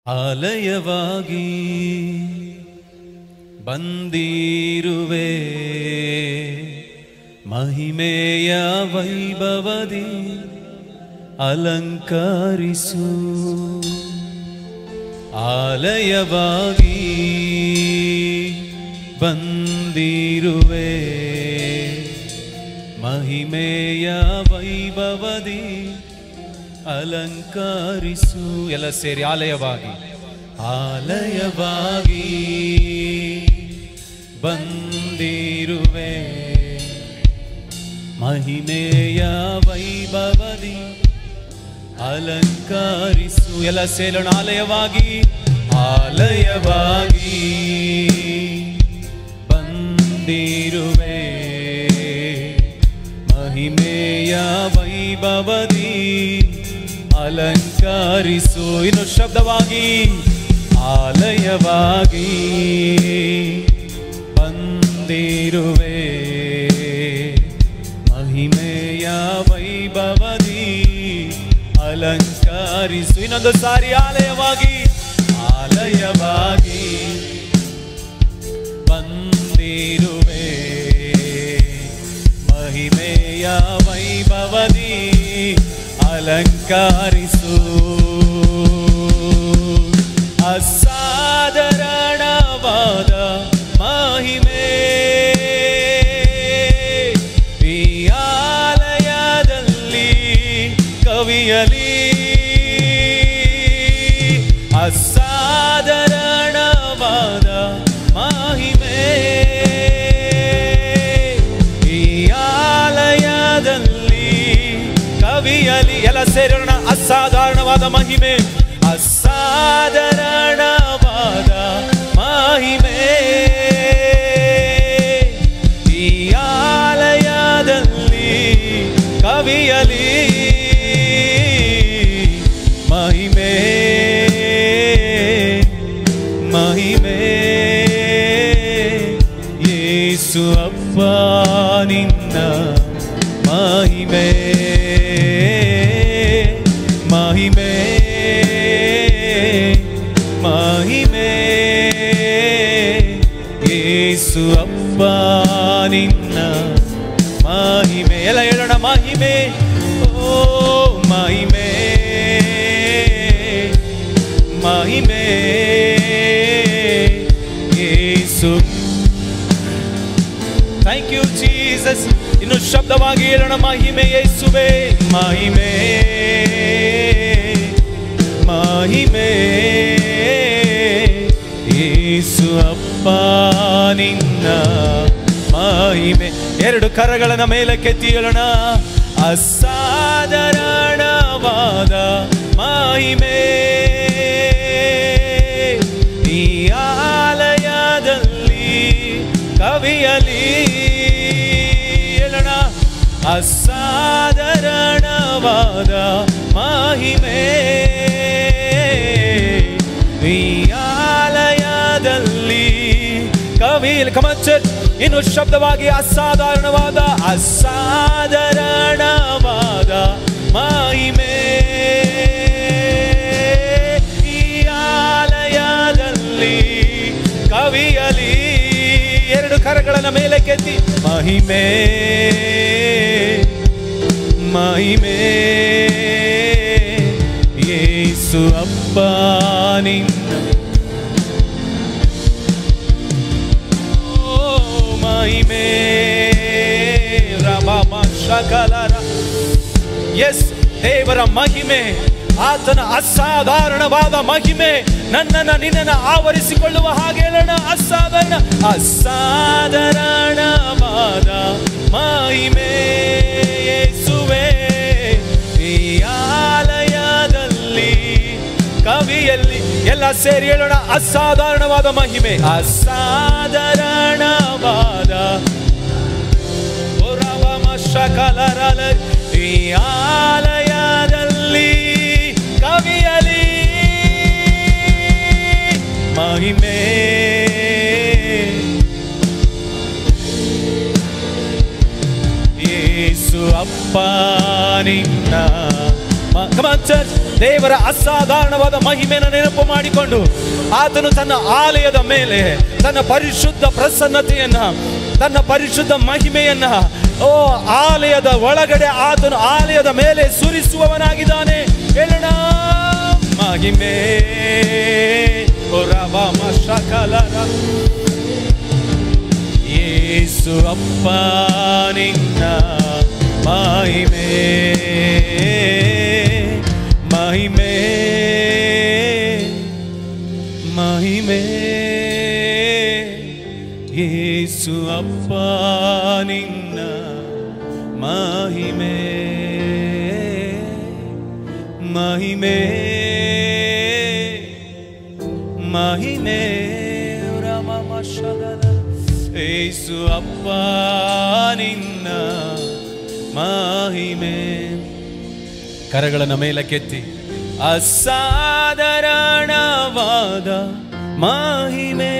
ಆಲಯವಾಗಿ ಬಂದಿರುವೆ ಮಹಿಮೆಯ ವೈಭವದಿ ಅಲಂಕರಿಸು ಆಲಯವಾಗಿ ಬಂದಿರುವೆ ಮಹಿಮೆಯ ವೈಭವದಿ ಅಲಂಕರಿಸು ಎಲ್ಲ ಸೇರಿ ಆಲಯವಾಗಿ ಆಲಯವಾಗಿ ಬಂದಿರುವೆ ಮಹಿಮೆಯ ವೈಭವದಿ ಅಲಂಕರಿಸು ಎಲ್ಲ ಸೇರೋಣ ಆಲಯವಾಗಿ ಆಲಯವಾಗಿ ಬಂದಿರುವೆ ಮಹಿಮೆಯ ವೈಭವದಿ ಅಲಂಕರಿಸು ಇನ್ನು ಶಬ್ದವಾಗಿ ಆಲಯವಾಗಿ ಬಂದಿರುವೆ ಮಹಿಮೆಯ ವೈಭವದಿ ಅಲಂಕರಿಸು ಇನ್ನೊಂದು ಸಾರಿ ಆಲಯವಾಗಿ ಆಲಯವಾಗಿ ಬಂದಿರುವೆ ಮಹಿಮೆಯ ವೈಭವದಿ ಅಲಂಕರಿಸು ಅಸಾಧಾರಣವಾದ ಮಹಿಮೆ ಈ ಆಲಯದಲ್ಲಿ ಕವಿಯಲಿ ಅಸಾಧಾರಣವಾದ ಮಹಿಮೆ ಈ ಆಲಯದಲ್ಲಿ ಕವಿಯಲಿ ಎಲ್ಲ ಸೇರೋಣ ಅಸಾಧಾರಣವಾದ ಮಹಿಮೆ ಅಸಾಧಾರಣವಾದ ಮಹಿಮೆ ಈ ಆಲಯದಲ್ಲಿ ಕವಿಯಲಿ ಮಹಿಮೆ ಮಹಿಮೆ ಯೇಸು ಅಪ್ಪ ನಿನ್ನ ಮಹಿಮೆ ಮಹಿಮೆ ಮಹಿಮೆ ಯೇಸು ಅಪ್ಪ ನಿನ್ನ ಮಹಿಮೆ ಎಲ್ಲ ಹೇಳೋಣ ಮಹಿಮೆ ಓ ಮಹಿಮೆ ಮಹಿಮೆ ಯೇಸು ಥ್ಯಾಂಕ್ ಯು ಜೀಸಸ್ ಇನ್ನು ಶಬ್ದವಾಗಿ ಹೇಳೋಣ ಮಹಿಮೆ ಯೇಸುವೆ ಮಹಿಮೆ ಮಹಿಮೆ ಯೇಸು ಅಪ್ಪ ನಿನ್ನ ಮಹಿಮೆ ಎರಡು ಕರಗಳನ್ನ ಮೇಲೆ ಕೆತ್ತಿ ಹೇಳೋಣ ಅಸಾಧಾರಣವಾದ ಮಹಿಮೆ ಈ ಆಲಯದಲ್ಲಿ ಕವಿಯಲಿ ಹೇಳೋಣ ಅಸಾಧಾರಣವಾದ ಮಹಿಮೆ ಈ ಆಲಯದಲ್ಲಿ ಕವಿಲ್ ಕಮಚರ್ ಇನ್ನು ಶಬ್ದವಾಗಿ ಅಸಾಧಾರಣವಾದ ಅಸಾಧಾರಣವಾದ ಮಹಿಮೆ ಈ ಆಲಯದಲ್ಲಿ ಕವಿಯಲಿ ಎರಡು ಕರಗಳನ್ನ ಮೇಲೆ ಕೆತ್ತಿ ಮಹಿಮೆ ಮಹಿಮೆ ಯೇಸು ಅಪ್ಪ ನಿನ್ನ ಓ ಮಹಿಮೆ ರಮ ಶಕಲರ ಎಸ್ ದೇವರ ಮಹಿಮೆ ಆತನ ಅಸಾಧಾರಣವಾದ ಮಹಿಮೆ ನನ್ನನ್ನ ನಿನ್ನನ್ನು ಆವರಿಸಿಕೊಳ್ಳುವ ಹಾಗೆ ಹೇಳೋಣ ಅಸಾಧಾರಣ ಅಸಾಧಾರಣವಾದ ಮಹಿಮೆ ಯೇಸುವೆ ಈ ಆಲಯದಲ್ಲಿ ಕವಿಯಲ್ಲಿ ಎಲ್ಲ ಸೇರಿ ಹೇಳೋಣ ಅಸಾಧಾರಣವಾದ ಮಹಿಮೆ ಅಸಾಧಾರಣವಾದ ಶಕಲರಲ ಈ ಆಲಯದಲ್ಲಿ ಕವಿಯಲಿ ಮಹಿಮೆ ಯೇಸು ಅಪ್ಪ ನಿನ್ನ ಮ- Come on, church. ದೇವರ ಅಸಾಧಾರಣವಾದ ಮಹಿಮೆಯನ್ನು ನೆನಪು ಮಾಡಿಕೊಂಡು ಆತನು ತನ್ನ ಆಲಯದ ಮೇಲೆ ತನ್ನ ಪರಿಶುದ್ಧ ಪ್ರಸನ್ನತೆಯನ್ನ ತನ್ನ ಪರಿಶುದ್ಧ ಮಹಿಮೆಯನ್ನ ಓ ಆಲಯದ ಒಳಗಡೆ ಆತನು ಆಲಯದ ಮೇಲೆ ಸುರಿಸುವವನಾಗಿದ್ದಾನೆ ಹೇಳೋಣ ಮಹಿಮೆ ಓ ರವ ಶಕಲರ ಯೇಸು ಅಪ್ಪ ನಿನ್ನ ಮಹಿಮೆ ಮಹಿಮೆ ಮಹಿಮೆ ಯೇಸು ಅಪ್ಪ ನಿನ್ನ ಮಹಿಮೆ ಮಹಿಮೆ ಮಹಿಮೆ ರಾಮ ಶಗಲ ಏಸು ಅಪ್ಪ ನಿನ್ನ ಮಹಿಮೆ ಕರಗಳನ್ನು ಮೇಲಕ್ಕೆತ್ತಿ ಅಸಾಧಾರಣವಾದ ಮಹಿಮೆ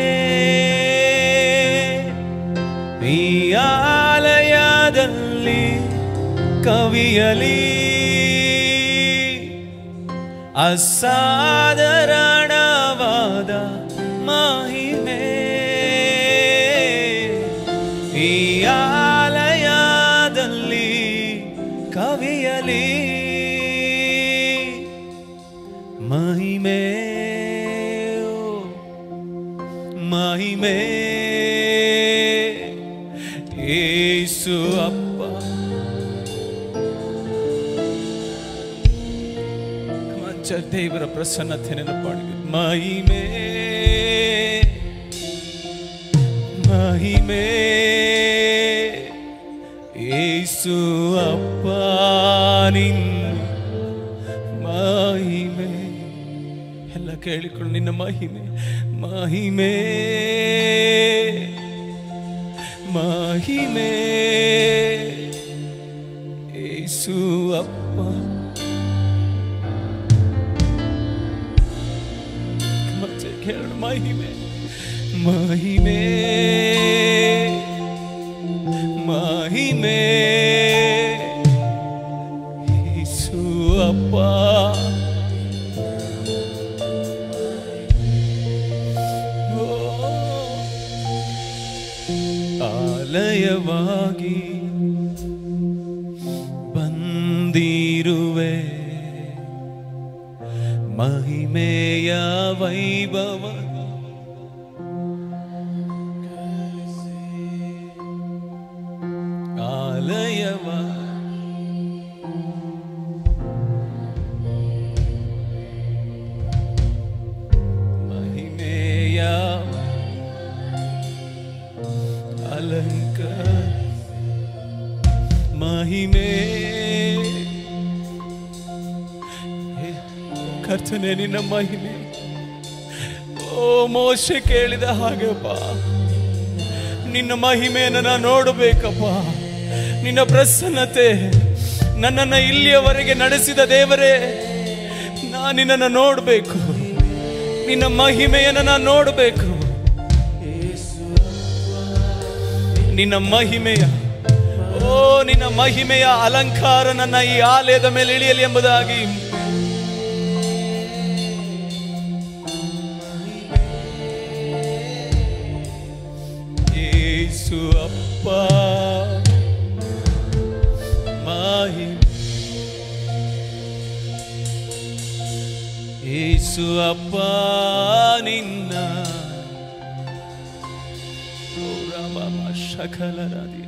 ಈ ಆಲಯದಲ್ಲಿ ಕವಿಯಲಿ ಅಸಾಧಾರಣವಾದ ಮಹಿಮೆ ಈ ಆಲಯದಲ್ಲಿ ಕವಿಯಲಿ ಮಹಿಮೆ ಓ, ಮಹಿಮೆ ಏಸು ಅಪ್ಪ ಮಂಚ ದೇವರ ಪ್ರಸನ್ನತೆ ನೆನಪಾಡಿ ಮಹಿಮೆ ಮಹಿಮೆ ಏಸು ಅಪ್ಪ ನಿನ್ನ ಮಹಿಮೆ ಎಲ್ಲ ಕೇಳಿಕೊಂಡು ನಿನ್ನ ಮಹಿಮೆ ಮಹಿಮೆ ಮಹಿಮೆ ಏಸು ಅಪ್ಪ ಮತ್ತೆ ಕೇಳೋಣ ಮಹಿಮೆ ಮಹಿಮೆ ಮಹಿಮೆ ಯೇಸು ಅಪ್ಪ ಓ, ಆಲಯವಾಗಿ ಬಂದಿರುವೆ ಮಹಿಮೆಯ ವೈಭವ ಆಲಯವ ಮಹಿಮೆಯ ಅಲಂಕಾರ ಮಹಿಮೆ ಹೇ, ಕರ್ತನೆ ನಿನ್ನ ಮಹಿಮೆ ಓ ಮೋಶೆ ಕೇಳಿದ ಹಾಗೆಪ್ಪ ನಿನ್ನ ಮಹಿಮೆಯನ್ನು ನಾನು ನೋಡಬೇಕಪ್ಪ ನಿನ್ನ ಪ್ರಸನ್ನತೆ ನನ್ನನ್ನು ಇಲ್ಲಿಯವರೆಗೆ ನಡೆಸಿದ ದೇವರೇ ನಾನು ನಿನ್ನನ್ನು ನೋಡಬೇಕು ನಿನ್ನ ಮಹಿಮೆಯನ್ನು ನಾನು ನೋಡಬೇಕು ನಿನ್ನ ಮಹಿಮೆಯ ಓ ನಿನ್ನ ಮಹಿಮೆಯ ಅಲಂಕಾರ ನನ್ನ ಈ ಆಲಯದ ಮೇಲೆ ಇಳಿಯಲಿ ಎಂಬುದಾಗಿ ಯೇಸು ಅಪ್ಪ ಮಹಿಮೆ ಯೇಸು ಅಪ್ಪ ನಿನ್ನ ಓ ರಾಮ ಶಕಲರಾದಿ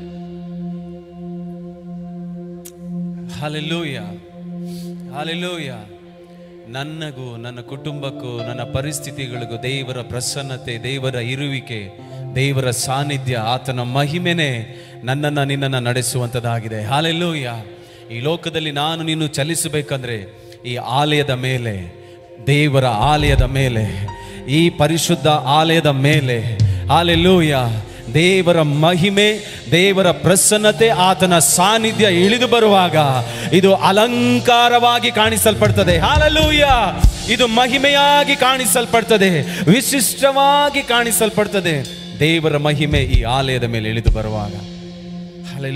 ಹಾಲೆಲೂಯ ಹಾಲೆಲೂಯ ನನ್ನಗೂ ನನ್ನ ಕುಟುಂಬಕ್ಕೂ ನನ್ನ ಪರಿಸ್ಥಿತಿಗಳಿಗೂ ದೇವರ ಪ್ರಸನ್ನತೆ ದೇವರ ಇರುವಿಕೆ ದೇವರ ಸಾನ್ನಿಧ್ಯ ಆತನ ಮಹಿಮೆನೆ ನನ್ನನ್ನು ನಿನ್ನನ್ನು ನಡೆಸುವಂಥದ್ದಾಗಿದೆ ಹಾಲೆಲೂಯ ಈ ಲೋಕದಲ್ಲಿ ನಾನು ನೀನು ಚಲಿಸಬೇಕಂದ್ರೆ ಈ ಆಲಯದ ಮೇಲೆ ದೇವರ ಆಲಯದ ಮೇಲೆ ಈ ಪರಿಶುದ್ಧ ಆಲಯದ ಮೇಲೆ ಹಾಲೆಲೂಯ ದೇವರ ಮಹಿಮೆ ದೇವರ ಪ್ರಸನ್ನತೆ ಆತನ ಸಾನ್ನಿಧ್ಯ ಇಳಿದು ಬರುವಾಗ ಇದು ಅಲಂಕಾರವಾಗಿ ಕಾಣಿಸಲ್ಪಡ್ತದೆ ಹಾಲಲೂಯ ಇದು ಮಹಿಮೆಯಾಗಿ ಕಾಣಿಸಲ್ಪಡ್ತದೆ ವಿಶಿಷ್ಟವಾಗಿ ಕಾಣಿಸಲ್ಪಡ್ತದೆ ದೇವರ ಮಹಿಮೆ ಈ ಆಲಯದ ಮೇಲೆ ಇಳಿದು ಬರುವಾಗ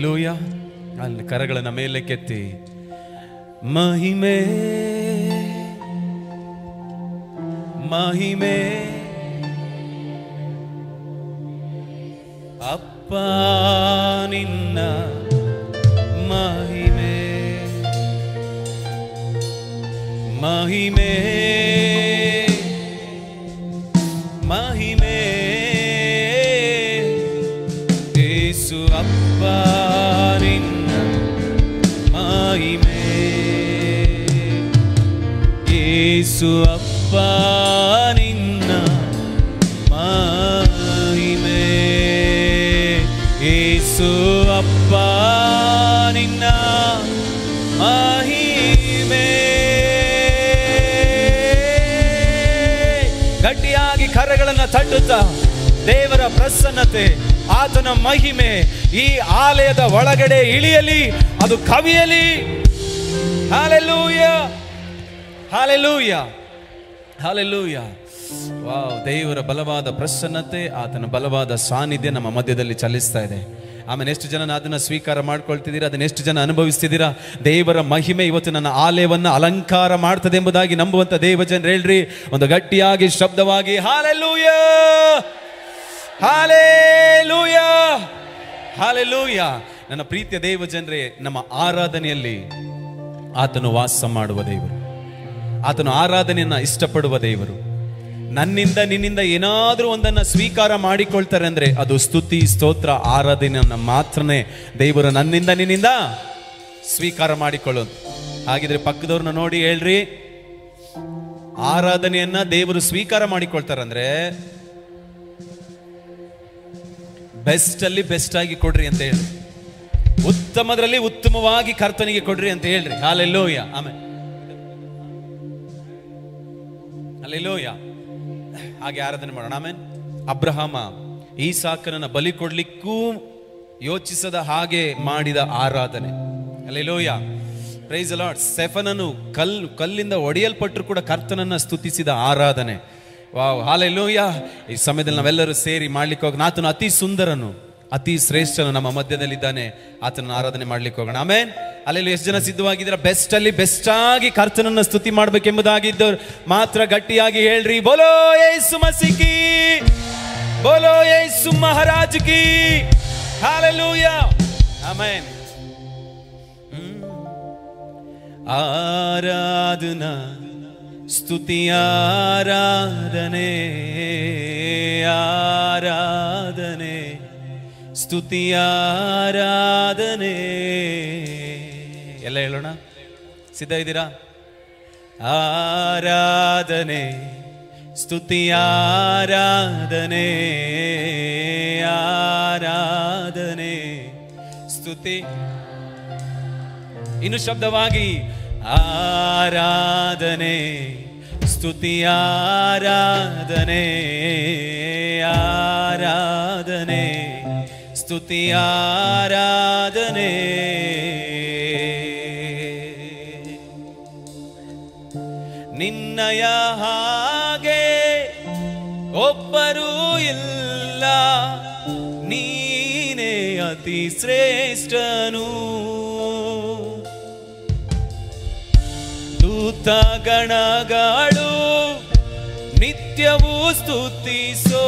ಅಲ್ಲಿ ಕರಗಳನ್ನ ಮೇಲೆ ಕೆತ್ತಿ ಮಹಿಮೆ ಮಹಿಮೆ ಅಪ್ಪ ನಿನ್ನ ಮಹಿಮೆ ಮಹಿಮೆ ಮಹಿಮೆ ಏಸು ಅಪ್ಪ ನಿನ್ನ ಮಹಿಮೆ ಏಸು ಅಪ್ಪ ನಿನ್ನ ಮಹಿಮೆ ಏಸು ಅಪ್ಪ ನಿನ್ನ ಮಹಿಮೆ ಗಟ್ಟಿಯಾಗಿ ಕರಗಳನ್ನು ತಟ್ಟುತ್ತಾ ದೇವರ ಪ್ರಸನ್ನತೆ ಆತನ ಮಹಿಮೆ ಈ ಆಲಯದ ಒಳಗಡೆ ಇಳಿಯಲಿ ಅದು ಕವಿಯಲಿ ಹಾಲೆಲೂಯ ಹಾಲೆಲೂಯ ಹಾಲೆಲೂಯ ವಾವ್ ದೇವರ ಬಲವಾದ ಪ್ರಸನ್ನತೆ ಆತನ ಬಲವಾದ ಸಾನ್ನಿಧ್ಯ ನಮ್ಮ ಮಧ್ಯದಲ್ಲಿ ಚಲಿಸ್ತಾ ಇದೆ ಆಮೇಲೆ ಎಷ್ಟು ಜನ ಅದನ್ನ ಸ್ವೀಕಾರ ಮಾಡ್ಕೊಳ್ತಿದ್ದೀರಾ ಅದನ್ನ ಎಷ್ಟು ಜನ ಅನುಭವಿಸ್ತಿದ್ದೀರಾ ದೇವರ ಮಹಿಮೆ ಇವತ್ತು ನನ್ನ ಆಲಯವನ್ನ ಅಲಂಕಾರ ಮಾಡ್ತದೆ ಎಂಬುದಾಗಿ ನಂಬುವಂತ ದೇವ ಜನರು ಹೇಳ್ರಿ ಒಂದು ಗಟ್ಟಿಯಾಗಿ ಶಬ್ದವಾಗಿ ಹಾಲೆಲೂಯ ಹಾಲೆಲೂಯ ಹಾಲೆಲೂಯ ನನ್ನ ಪ್ರೀತಿಯ ದೇವ ಜನರೇ ನಮ್ಮ ಆರಾಧನೆಯಲ್ಲಿ ಆತನು ವಾಸ ಮಾಡುವ ದೇವರು ಆತನು ಆರಾಧನೆಯನ್ನ ಇಷ್ಟಪಡುವ ದೇವರು ನನ್ನಿಂದ ನಿನ್ನಿಂದ ಏನಾದರೂ ಒಂದನ್ನ ಸ್ವೀಕಾರ ಮಾಡಿಕೊಳ್ತಾರೆ ಅಂದ್ರೆ ಅದು ಸ್ತುತಿ ಸ್ತೋತ್ರ ಆರಾಧನೆಯನ್ನ ಮಾತ್ರನೇ ದೇವರು ನನ್ನಿಂದ ನಿನ್ನಿಂದ ಸ್ವೀಕಾರ ಮಾಡಿಕೊಳ್ಳೋದು ಹಾಗಿದ್ರೆ ಪಕ್ಕದವ್ರನ್ನ ನೋಡಿ ಹೇಳ್ರಿ ಆರಾಧನೆಯನ್ನ ದೇವರು ಸ್ವೀಕಾರ ಮಾಡಿಕೊಳ್ತಾರಂದ್ರೆ ಬೆಸ್ಟ್ ಅಲ್ಲಿ ಬೆಸ್ಟ್ ಆಗಿ ಕೊಡ್ರಿ ಅಂತ ಹೇಳ್ರಿ ಉತ್ತಮದ್ರಲ್ಲಿ ಉತ್ತಮವಾಗಿ ಕರ್ತನಿಗೆ ಕೊಡ್ರಿ ಅಂತ ಹೇಳ್ರಿ ಹಾಲೆಲ್ಲೋಯ ಆಮೇಲೆ ಅಲ್ಲೆಲ್ಲೋಯ ಹಾಗೆ ಆರಾಧನೆ ಮಾಡೋಣ ಆಮೇಲೆ ಅಬ್ರಹಾಮ ಈ ಸಾಕನನ್ನ ಬಲಿ ಕೊಡ್ಲಿಕ್ಕೂ ಯೋಚಿಸದ ಹಾಗೆ ಮಾಡಿದ ಆರಾಧನೆ ಅಲ್ಲೆಲ್ಲೋಯ ಪ್ರೈಸ್ ಲಾರ್ಡ್ ಸೆಫನನು ಕಲ್ ಕಲ್ಲಿಂದ ಒಡೆಯಲ್ಪಟ್ಟರು ಕೂಡ ಕರ್ತನನ್ನ ಸ್ತುತಿಸಿದ ಆರಾಧನೆ ವಾವ್ ಹಾಲೆಲ್ಲೋಯ ಈ ಸಮಯದಲ್ಲಿ ನಾವೆಲ್ಲರೂ ಸೇರಿ ಮಾಡ್ಲಿಕ್ಕೆ ಹೋಗೋಣ ಆತನು ಅತಿ ಸುಂದರನು ಅತಿ ಶ್ರೇಷ್ಠನು ನಮ್ಮ ಮಧ್ಯದಲ್ಲಿದ್ದಾನೆ ಆತನ ಆರಾಧನೆ ಮಾಡ್ಲಿಕ್ಕೆ ಹೋಗೋಣ ಆಮೇನ್ ಅಲ್ಲಿ ಎಷ್ಟು ಜನ ಸಿದ್ಧವಾಗಿದ್ದೀರಾ ಬೆಸ್ಟ್ ಅಲ್ಲಿ ಬೆಸ್ಟ್ ಆಗಿ ಕರ್ತನನ್ನ ಸ್ತುತಿ ಮಾಡ್ಬೇಕೆಂಬುದಾಗಿದ್ದವ್ರು ಮಾತ್ರ ಗಟ್ಟಿಯಾಗಿ ಹೇಳ್ರಿ ಬೋಲೋ ಯೇಸು ಮಸಿಕಿ ಬೋಲೋ ಯೇಸು ಮಹಾರಾಜ್ ಕಿ ಹಾಲೆಲೂಯ ಆಮೇನ್ ಆರಾಧನಾ ಸ್ತುತಿ ಆರಾಧನೆ ಆರಾಧನೆ ಸ್ತುತಿ ಆರಾಧನೆ ಎಲ್ಲ ಹೇಳೋಣ ಸಿದ್ಧ ಇದ್ದೀರಾ ಆರಾಧನೆ ಸ್ತುತಿ ಆರಾಧನೆ ಆರಾಧನೆ ಸ್ತುತಿ ಇನ್ನು ಶಬ್ದವಾಗಿ ಆರಾಧನೆ ಸ್ತುತಿ ಆರಾಧನೆ ಆರಾಧನೆ ಸ್ತುತಿ ಆರಾಧನೆ ನಿನ್ನಯ ಹಾಗೆ ಒಬ್ಬರೂ ಇಲ್ಲ ನೀನೇ ಅತಿ ಶ್ರೇಷ್ಠನು ದೂತ ಗಣಗಳು ನಿತ್ಯವೂ ಸ್ತುತಿಸೋ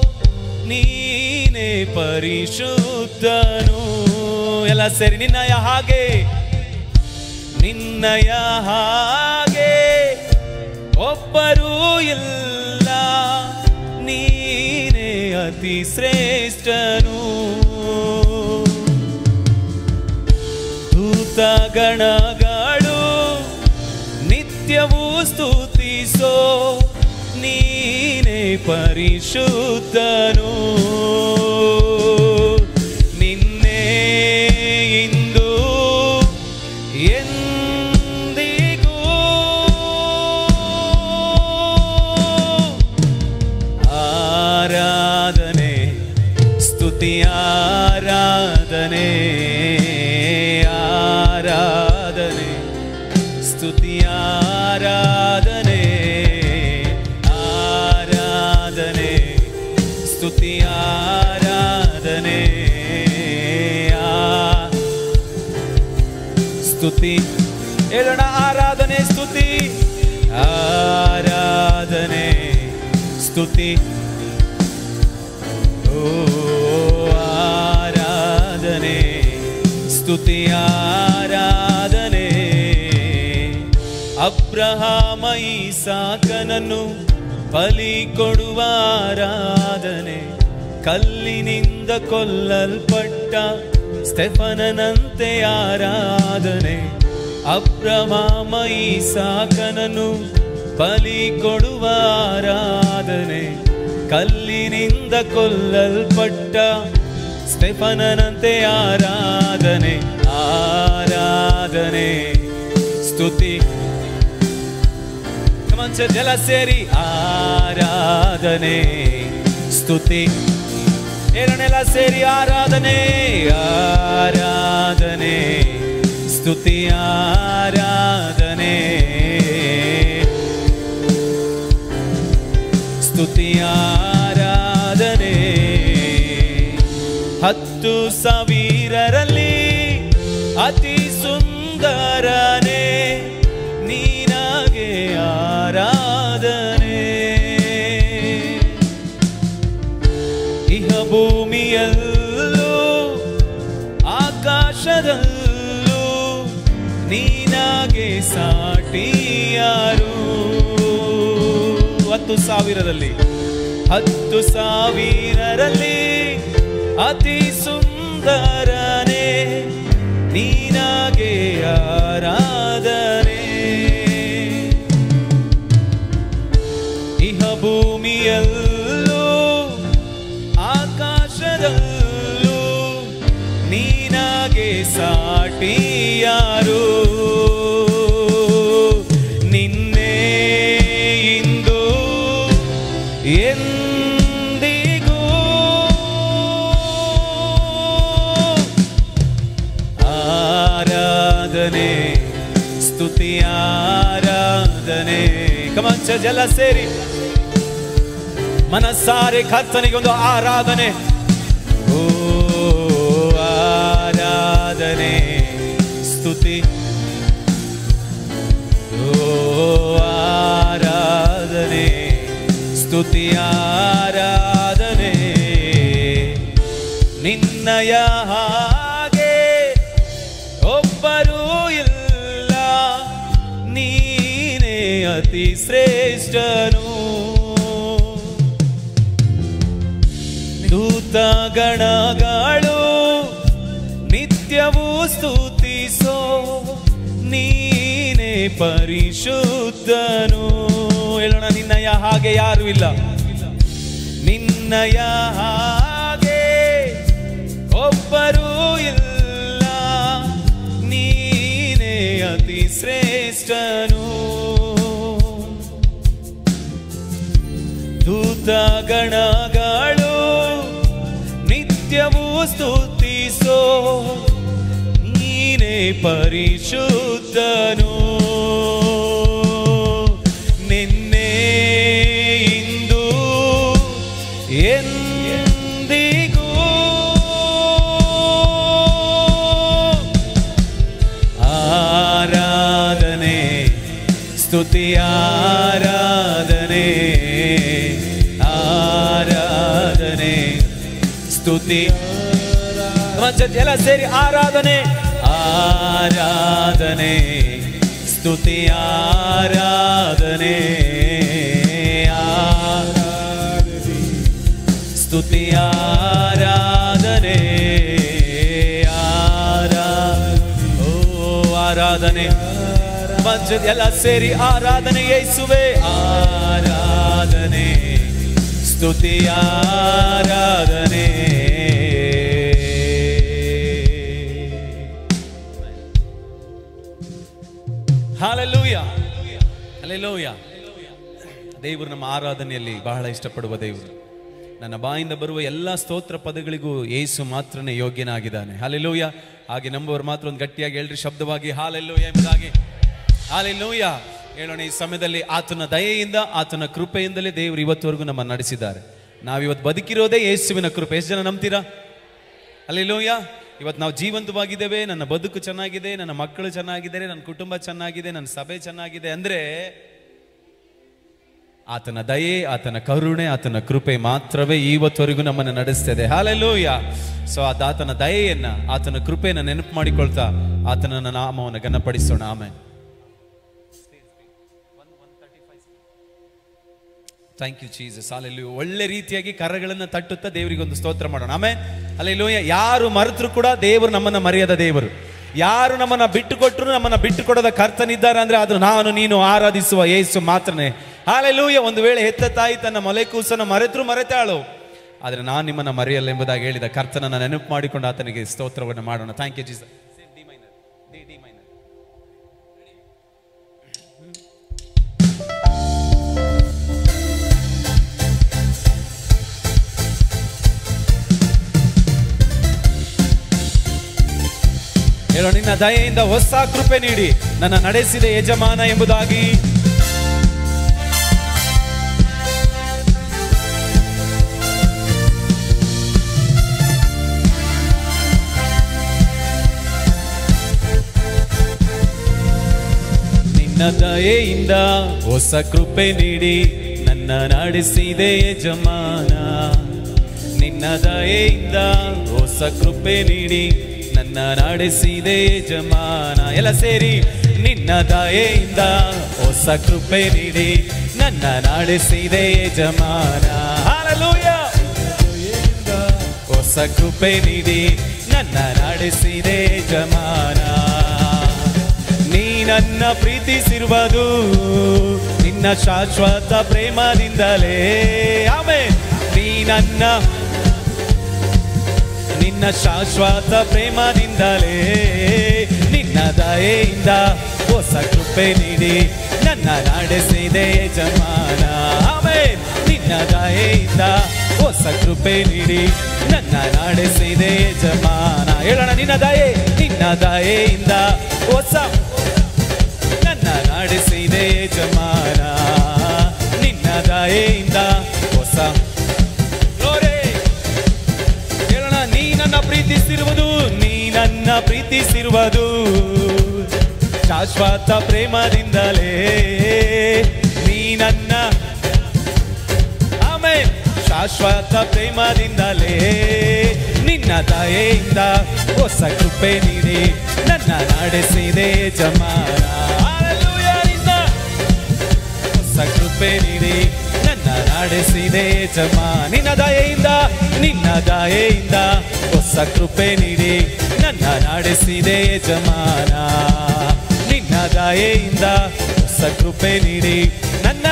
ನೀನೇ ಪರಿಶುದ್ಧನು ಎಲ್ಲ ಸೇರಿ ನಿನ್ನಯ ಹಾಗೆ ನಿನ್ನಯ ಹಾಗೆ ಒಬ್ಬರೂ ಇಲ್ಲ ನೀನೇ ಅತಿ ಶ್ರೇಷ್ಠನು ದೂತ ಗಣಗಳು ನಿತ್ಯವೂ ಸ್ತುತಿಸೋ ನೀನೇ ಪರಿಶುದ್ಧನು ನಿನ್ನೆ ಇಂದು ಎಂದಿಗೂ ಆರಾಧನೆ ಸ್ತುತಿ ಆರಾಧನೆ ಆರಾಧನೆ ಸ್ತುತಿ ಆರಾಧನೆ ಆರಾಧನೆ ಸ್ತುತಿ ಆರಾಧನೆ ಆ- ಸ್ತುತಿ ಹೇಳೋಣ ಆರಾಧನೆ ಸ್ತುತಿ ಆರಾಧನೆ ಸ್ತುತಿ ಓ ಆರಾಧನೆ ಸ್ತುತಿ ಆರಾಧನೆ ಅಬ್ರಹಾಮ ಈಸಾಕನನ್ನು ಬಲಿ ಕೊಡುವ ಆರಾಧನೆ ಕಲ್ಲಿನಿಂದ ಕೊಲ್ಲಲ್ಪಟ್ಟ ಸ್ಟೆಫನನಂತೆ ಆರಾಧನೆ ಅಬ್ರಹಾಮ ಈಸಾಕನನ್ನು ಬಲಿ ಕೊಡುವ ಆರಾಧನೆ ಕಲ್ಲಿನಿಂದ ಕೊಲ್ಲಲ್ಪಟ್ಟ ಸ್ಟೆಫನನಂತೆ ಆರಾಧನೆ ಆರಾಧನೆ ಸ್ತುತಿ ಮಂಚ ಜಲ ಸೇರಿ ಆರಾಧನೆ ಸ್ತುತಿ ಏರನೆಲ್ಲ ಸೇರಿ ಆರಾಧನೆ ಆರಾಧನೆ ಸ್ತುತಿ ಆರಾಧನೆ ಸ್ತುತಿ ಆರಾಧನೆ ಹತ್ತು ಸಾವಿರರಲ್ಲಿ ಅತಿ ಸುಂದರನೇ ನೀನಾಗೆ ಆರಾಧನೆ ಇಹ ಭೂಮಿಯಲ್ಲೂ ಆಕಾಶದಲ್ಲೂ ನೀನಾಗೆ ಸಾಟಿ ಯಾರು ಹತ್ತು ಸಾವಿರದಲ್ಲಿ ಹತ್ತು ಸಾವಿರರಲ್ಲಿ ಅತಿ ಸುಂದರನೇ ನೀನಾಗೆ ಆರಾಧನೆ ಇಹ ಭೂಮಿಯಲ್ಲೂ ಆಕಾಶದಲ್ಲೂ ನೀನಾಗೆ ಸಾಟಿ ಯಾರು ನಿನ್ನೆ ಇಂದು ಎಂದಿಗೂ ಆರಾಧನೆ ಸ್ತುತಿ ಆರಾಧನೆ ಕಮಂಚ ಜಲ ಸೇರಿ ಮನಸ್ಸಾರೆ ಕರ್ತನಿಗೆ ಒಂದು ಆರಾಧನೆ ಓ ಆರಾಧನೆ ಸ್ತುತಿ ಓ ಆರಾಧನೆ ಸ್ತುತಿ ಆರಾಧನೆ ನಿನ್ನಯ ಹಾಗೆ ಒಬ್ಬರೂ ಇಲ್ಲ ನೀನೇ ಅತಿ ಶ್ರೇಷ್ಠನು ದೂತ ಗಣಗಳು ನಿತ್ಯವೂ ಸ್ತುತಿಸೋ ನೀನೇ ಪರಿಶುದ್ಧನು ಹೇಳೋಣ ನಿನ್ನಯ ಹಾಗೆ ಯಾರು ಇಲ್ಲ ನಿನ್ನಯ ಹಾಗೆ ಒಬ್ಬರೂ ಇಲ್ಲ ನೀನೇ ಅತಿ ಶ್ರೇಷ್ಠನು ದೂತ ಗಣಗಳು ನಿತ್ಯವೂ ಸ್ತುತಿಸೋ ನೀನೇ ಪರಿಶುದ್ಧನು ನಿನ್ನೆ ಇಂದು ಎಂದಿಗೂ ಆರಾಧನೆ ಸ್ತುತಿ ಆರಾಧನೆ ಆರಾಧನೆ ಸ್ತುತಿ ಎಲ್ಲ ಸೇರಿ ಆರಾಧನೆ ಆರಾಧನೆ ಸ್ತುತಿ ಆರಾಧನೆ ಆರಾಧನೆ ಸ್ತುತಿ ಆರಾಧನೆ ಆರಾ ಓ ಆರಾಧನೆ ಮಂಚದ ಎಲ್ಲ ಸೇರಿ ಆರಾಧನೆ ಯೇಸುವೆ ಆರಾಧನೆ ಸ್ತುತಿ ಆರಾಧನೆ ಹಾಲೆಲೂಯ ಹಾಲೆಲೂಯ ದೇವರು ನಮ್ಮ ಆರಾಧನೆಯಲ್ಲಿ ಬಹಳ ಇಷ್ಟಪಡುವ ದೇವರು ನನ್ನ ಬಾಯಿಂದ ಬರುವ ಎಲ್ಲ ಸ್ತೋತ್ರ ಪದಗಳಿಗೂ ಏಸು ಮಾತ್ರನೇ ಯೋಗ್ಯನಾಗಿದ್ದಾನೆ ಹಾಲೆಲೂಯ ಹಾಗೆ ನಂಬುವರು ಮಾತ್ರ ಒಂದು ಗಟ್ಟಿಯಾಗಿ ಹೇಳ್ರಿ ಶಬ್ದವಾಗಿ ಹಾಲೆಲ್ಲೂಯ ಎಂಬುದಾಗಿ ಹಾಲೆಲ್ಲೂಯ ಹೇಳೋಣ ಈ ಸಮಯದಲ್ಲಿ ಆತನ ದಯೆಯಿಂದ ಆತನ ಕೃಪೆಯಿಂದಲೇ ದೇವರು ಇವತ್ತುವರೆಗೂ ನಮ್ಮ ನಡೆಸಿದ್ದಾರೆ ನಾವಿವತ್ತು ಬದುಕಿರೋದೇ ಯೇಸುವಿನ ಕೃಪೆ ಎಷ್ಟು ಜನ ನಂಬ್ತೀರಾ ಅಲ್ಲೆಲ್ಲೂಯ ಇವತ್ತು ನಾವು ಜೀವಂತವಾಗಿದ್ದೇವೆ ನನ್ನ ಬದುಕು ಚೆನ್ನಾಗಿದೆ ನನ್ನ ಮಕ್ಕಳು ಚೆನ್ನಾಗಿದ್ದಾರೆ ನನ್ನ ಕುಟುಂಬ ಚೆನ್ನಾಗಿದೆ ನನ್ನ ಸಭೆ ಚೆನ್ನಾಗಿದೆ ಅಂದ್ರೆ ಆತನ ದಯೆ ಆತನ ಕರುಣೆ ಆತನ ಕೃಪೆ ಮಾತ್ರವೇ ಇವತ್ತವರೆಗೂ ನಮ್ಮನ್ನು ನಡೆಸ್ತದೆ ಹಾಲೆಲ್ಲೂಯ ಸೊ ಆತನ ದಯೆಯನ್ನ ಆತನ ಕೃಪೆಯನ್ನ ನೆನಪು ಮಾಡಿಕೊಳ್ತಾ ಆತನ ನಾಮವನ್ನು ಘನಪಡಿಸೋಣ ಆಮೇಲೆ ಥ್ಯಾಂಕ್ ಯು ಚೀಸಸ್ ಅಲ್ಲೆಲ್ಲೂ ಒಳ್ಳೆ ರೀತಿಯಾಗಿ ಕರಗಳನ್ನು ತಟ್ಟುತ್ತಾ ದೇವರಿಗೆ ಒಂದು ಸ್ತೋತ್ರ ಮಾಡೋಣ ಆಮೇಲೆ ಅಲ್ಲೆಲ್ಲೂಯ ಯಾರು ಮರೆತರು ಕೂಡ ದೇವರು ನಮ್ಮನ್ನ ಮರೆಯದ ದೇವರು ಯಾರು ನಮ್ಮನ್ನ ಬಿಟ್ಟು ಕೊಟ್ಟರು ನಮ್ಮನ್ನ ಬಿಟ್ಟು ಕೊಡದ ಕರ್ತನಿದ್ದಾರೆ ಅಂದ್ರೆ ಅದು ನಾನು ನೀನು ಆರಾಧಿಸುವ ಯೇಸು ಮಾತ್ರನೇ ಹಾಲೆಲ್ಲೂಯ ಒಂದು ವೇಳೆ ಹೆತ್ತ ತಾಯಿ ತನ್ನ ಮೊಲೆ ಕೂಸನ್ನು ಮರೆತರು ಮರೆತಾಳು ಆದ್ರೆ ನಾನು ನಿಮ್ಮನ್ನ ಮರೆಯಲ್ಲ ಎಂಬುದಾಗಿ ಹೇಳಿದ ಕರ್ತನನ್ನ ನೆನಪು ಮಾಡಿಕೊಂಡು ಆತನಿಗೆ ಸ್ತೋತ್ರವನ್ನು ಮಾಡೋಣ ಥ್ಯಾಂಕ್ ಯು ಜೀಸಸ್ ಹೇಳೋ ನಿನ್ನ ದಯೆಯಿಂದ ಹೊಸ ಕೃಪೆ ನೀಡಿ ನನ್ನ ನಡೆಸಿದ ಯಜಮಾನ ಎಂಬುದಾಗಿ ನಿನ್ನ ದಯೆಯಿಂದ ಹೊಸ ಕೃಪೆ ನೀಡಿ ನನ್ನ ನಡೆಸಿದೆ ಯಜಮಾನ ನಿನ್ನ ದಯೆಯಿಂದ ಹೊಸ ಕೃಪೆ ನೀಡಿ ನನ್ನ ನಡೆಸಿದೆ ಯಜಮಾನ ಎಲ್ಲ ಸೇರಿ ನಿನ್ನ ದಯೆಯಿಂದ ಹೊಸ ಕೃಪೆ ನೀಡಿ ನನ್ನ ನಡೆಸಿದೆ ಯಜಮಾನ Hallelujah. ಹೊಸ ಕೃಪೆ ನೀಡಿ ನನ್ನ ನಡೆಸಿದೆ ಯಜಮಾನ ನೀ ನನ್ನ ಪ್ರೀತಿಸಿರುವುದು ನಿನ್ನ ಶಾಶ್ವತ ಪ್ರೇಮದಿಂದಲೇ ಆಮೇ ನೀ ನನ್ನ ನಿನ್ನ ಶಾಶ್ವತ ಪ್ರೇಮದಿಂದಲೇ ನಿನ್ನ ದಯೆಯಿಂದ ಹೊಸ ಕೃಪೆ ನೀಡಿ ನನ್ನ ನಡೆಸಿದೆ ಯಜಮಾನ ಆಮೇ ನಿನ್ನ ದಯೆಯಿಂದ ಹೊಸ ಕೃಪೆ ನೀಡಿ ನನ್ನ ನಡೆಸಿದೆ ಯಜಮಾನ ಹೇಳೋಣ ನಿನ್ನ ದಯೆ ನಿನ್ನ ದಯೆಯಿಂದ ಹೊಸ ನನ್ನ ನಡೆಸಿದೆ ಯಜಮಾನ ನಿನ್ನ ದಯೆಯಿಂದ ಹೊಸ Glory. ಹೇಳೋಣ ನೀ ನನ್ನ ಪ್ರೀತಿಸಿರುವುದು ನೀ ನನ್ನ ಪ್ರೀತಿಸಿರುವುದು ಶಾಶ್ವತ ಪ್ರೇಮದಿಂದಲೇ ನೀ ನನ್ನ ಆಮೇಲೆ ಶಾಶ್ವತ ಪ್ರೇಮದಿಂದಲೇ ನಿನ್ನ ದಯೆಯಿಂದ ಹೊಸ ಕೃಪೆ ನೀಡಿ ನನ್ನ ನಡೆಸಿದೆ ಜಮಾನ Hallelujah, ನಿನ್ನ ಹೊಸ ಕೃಪೆ ನೀಡಿ ನನ್ನ ನಡೆಸಿದೆ ಜಮ ನಿನ್ನ ದಯೆಯಿಂದ ನಿನ್ನ ದಯೆಯಿಂದ ಹೊಸ ಕೃಪೆ ನೀಡಿ ನನ್ನ ನಡೆಸಿದೆ ಜಮಾನ ನಿನ್ನ ದಯೆಯಿಂದ ಹೊಸ ಕೃಪೆ ನೀಡಿ ನನ್ನ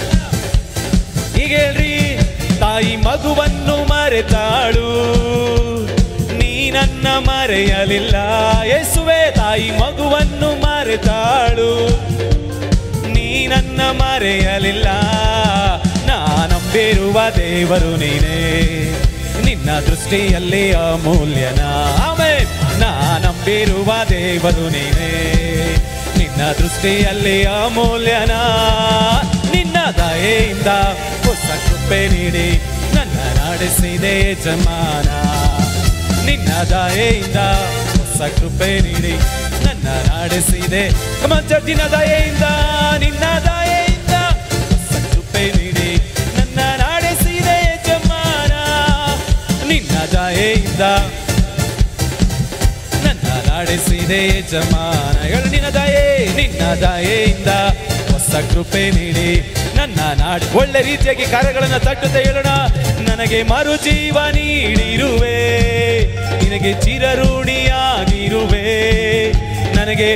ಈಗ ಹೇಳ್ರಿ ತಾಯಿ ಮಗುವನ್ನು ಮರೆತಾಳು ನೀ ನನ್ನ ಮರೆಯಲಿಲ್ಲ ಯೇಸುವೆ ತಾಯಿ ಮಗುವನ್ನು ಮರೆತಾಳು ನೀ ನನ್ನ ಮರೆಯಲಿಲ್ಲ ನಾನಂಬಿರುವ ದೇವರು ನೀನೇ ನಿನ್ನ ದೃಷ್ಟಿಯಲ್ಲಿ ಅಮೂಲ್ಯನ ಆಮೇ ನಾನಂಬಿರುವ ದೇವರು ನೀನೇ ನಿನ್ನ ದೃಷ್ಟಿಯಲ್ಲಿ ಅಮೂಲ್ಯನ ನಿನ್ನ ದಯೆಯಿಂದ ಹೊಸ ಕೃಪೆ ನೀಡಿ ನನ್ನ ನಡೆಸಿದೆ ಯಜಮಾನ ನಿನ್ನ ದಯೆಯಿಂದ ಹೊಸ ಕೃಪೆ ನೀಡಿ ನನ್ನ ನಡೆಸಿದೆ ನಿನ್ನ ದಯೆಯಿಂದ ನಿನ್ನ ದಯೆಯಿಂದ ಹೊಸ ಕೃಪೆ ನೀಡಿ ನನ್ನ ನಡೆಸಿದೆ ಯಜಮಾನ ನಿನ್ನ ದಯೆಯಿಂದ ನನ್ನ ನಡೆಸಿದೆ ಯಜಮಾನ ಹೇಳು ನಿನ್ನ ದಯೆ ನಿನ್ನ ದಯೆಯಿಂದ ಹೊಸ ಕೃಪೆ ನೀಡಿ ನನ್ನ ನಾಡಿ ಒಳ್ಳೆ ರೀತಿಯಾಗಿ ಕಾರ್ಯಗಳನ್ನು ತಟ್ಟುತ್ತಾ ಹೇಳೋಣ ನನಗೆ ಮರು ಜೀವ ನೀಡಿರುವೆ ನಿನಗೆ ಚಿರಋಣಿಯಾಗಿರುವೆ ನನಗೆ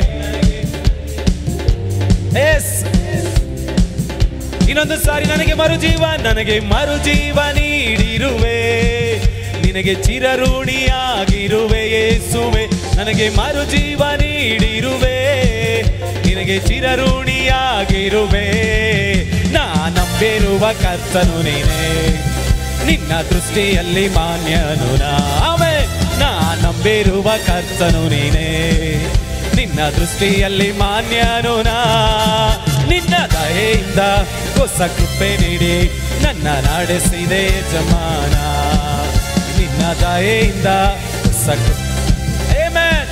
ಎಸ್ ಇನ್ನೊಂದು ಸಾರಿ ನನಗೆ ಮರು ಜೀವ ನನಗೆ ಮರು ಜೀವ ನೀಡಿರುವೆ ನಿನಗೆ ಚಿರಋಣಿಯಾಗಿರುವೆ ಯೇಸುವೆ ನನಗೆ ಮರು ಜೀವ ನೀಡಿರುವೆ ನಿನಗೆ ಚಿರಋಣಿಯಾಗಿರುವೆ ನಾನಂಬಿರುವ ಕರ್ತನು ನೀನೇ ನಿನ್ನ ದೃಷ್ಟಿಯಲ್ಲಿ ಮಾನ್ಯನು ನಾವೇ ನಾನಂಬಿರುವ ಕರ್ತನು ನೀನೇ ನಿನ್ನ ದೃಷ್ಟಿಯಲ್ಲಿ ಮಾನ್ಯನು ನಾ ನಿನ್ನ ದಯೆಯಿಂದ ಹೊಸ ಕೃಪೆ ನೀಡಿ ನನ್ನ ನಡೆಸಿದೆ ಜಮಾನ ನಿನ್ನ ದಯೆಯಿಂದ ಹೊಸ ಕೃಪೆ Amen.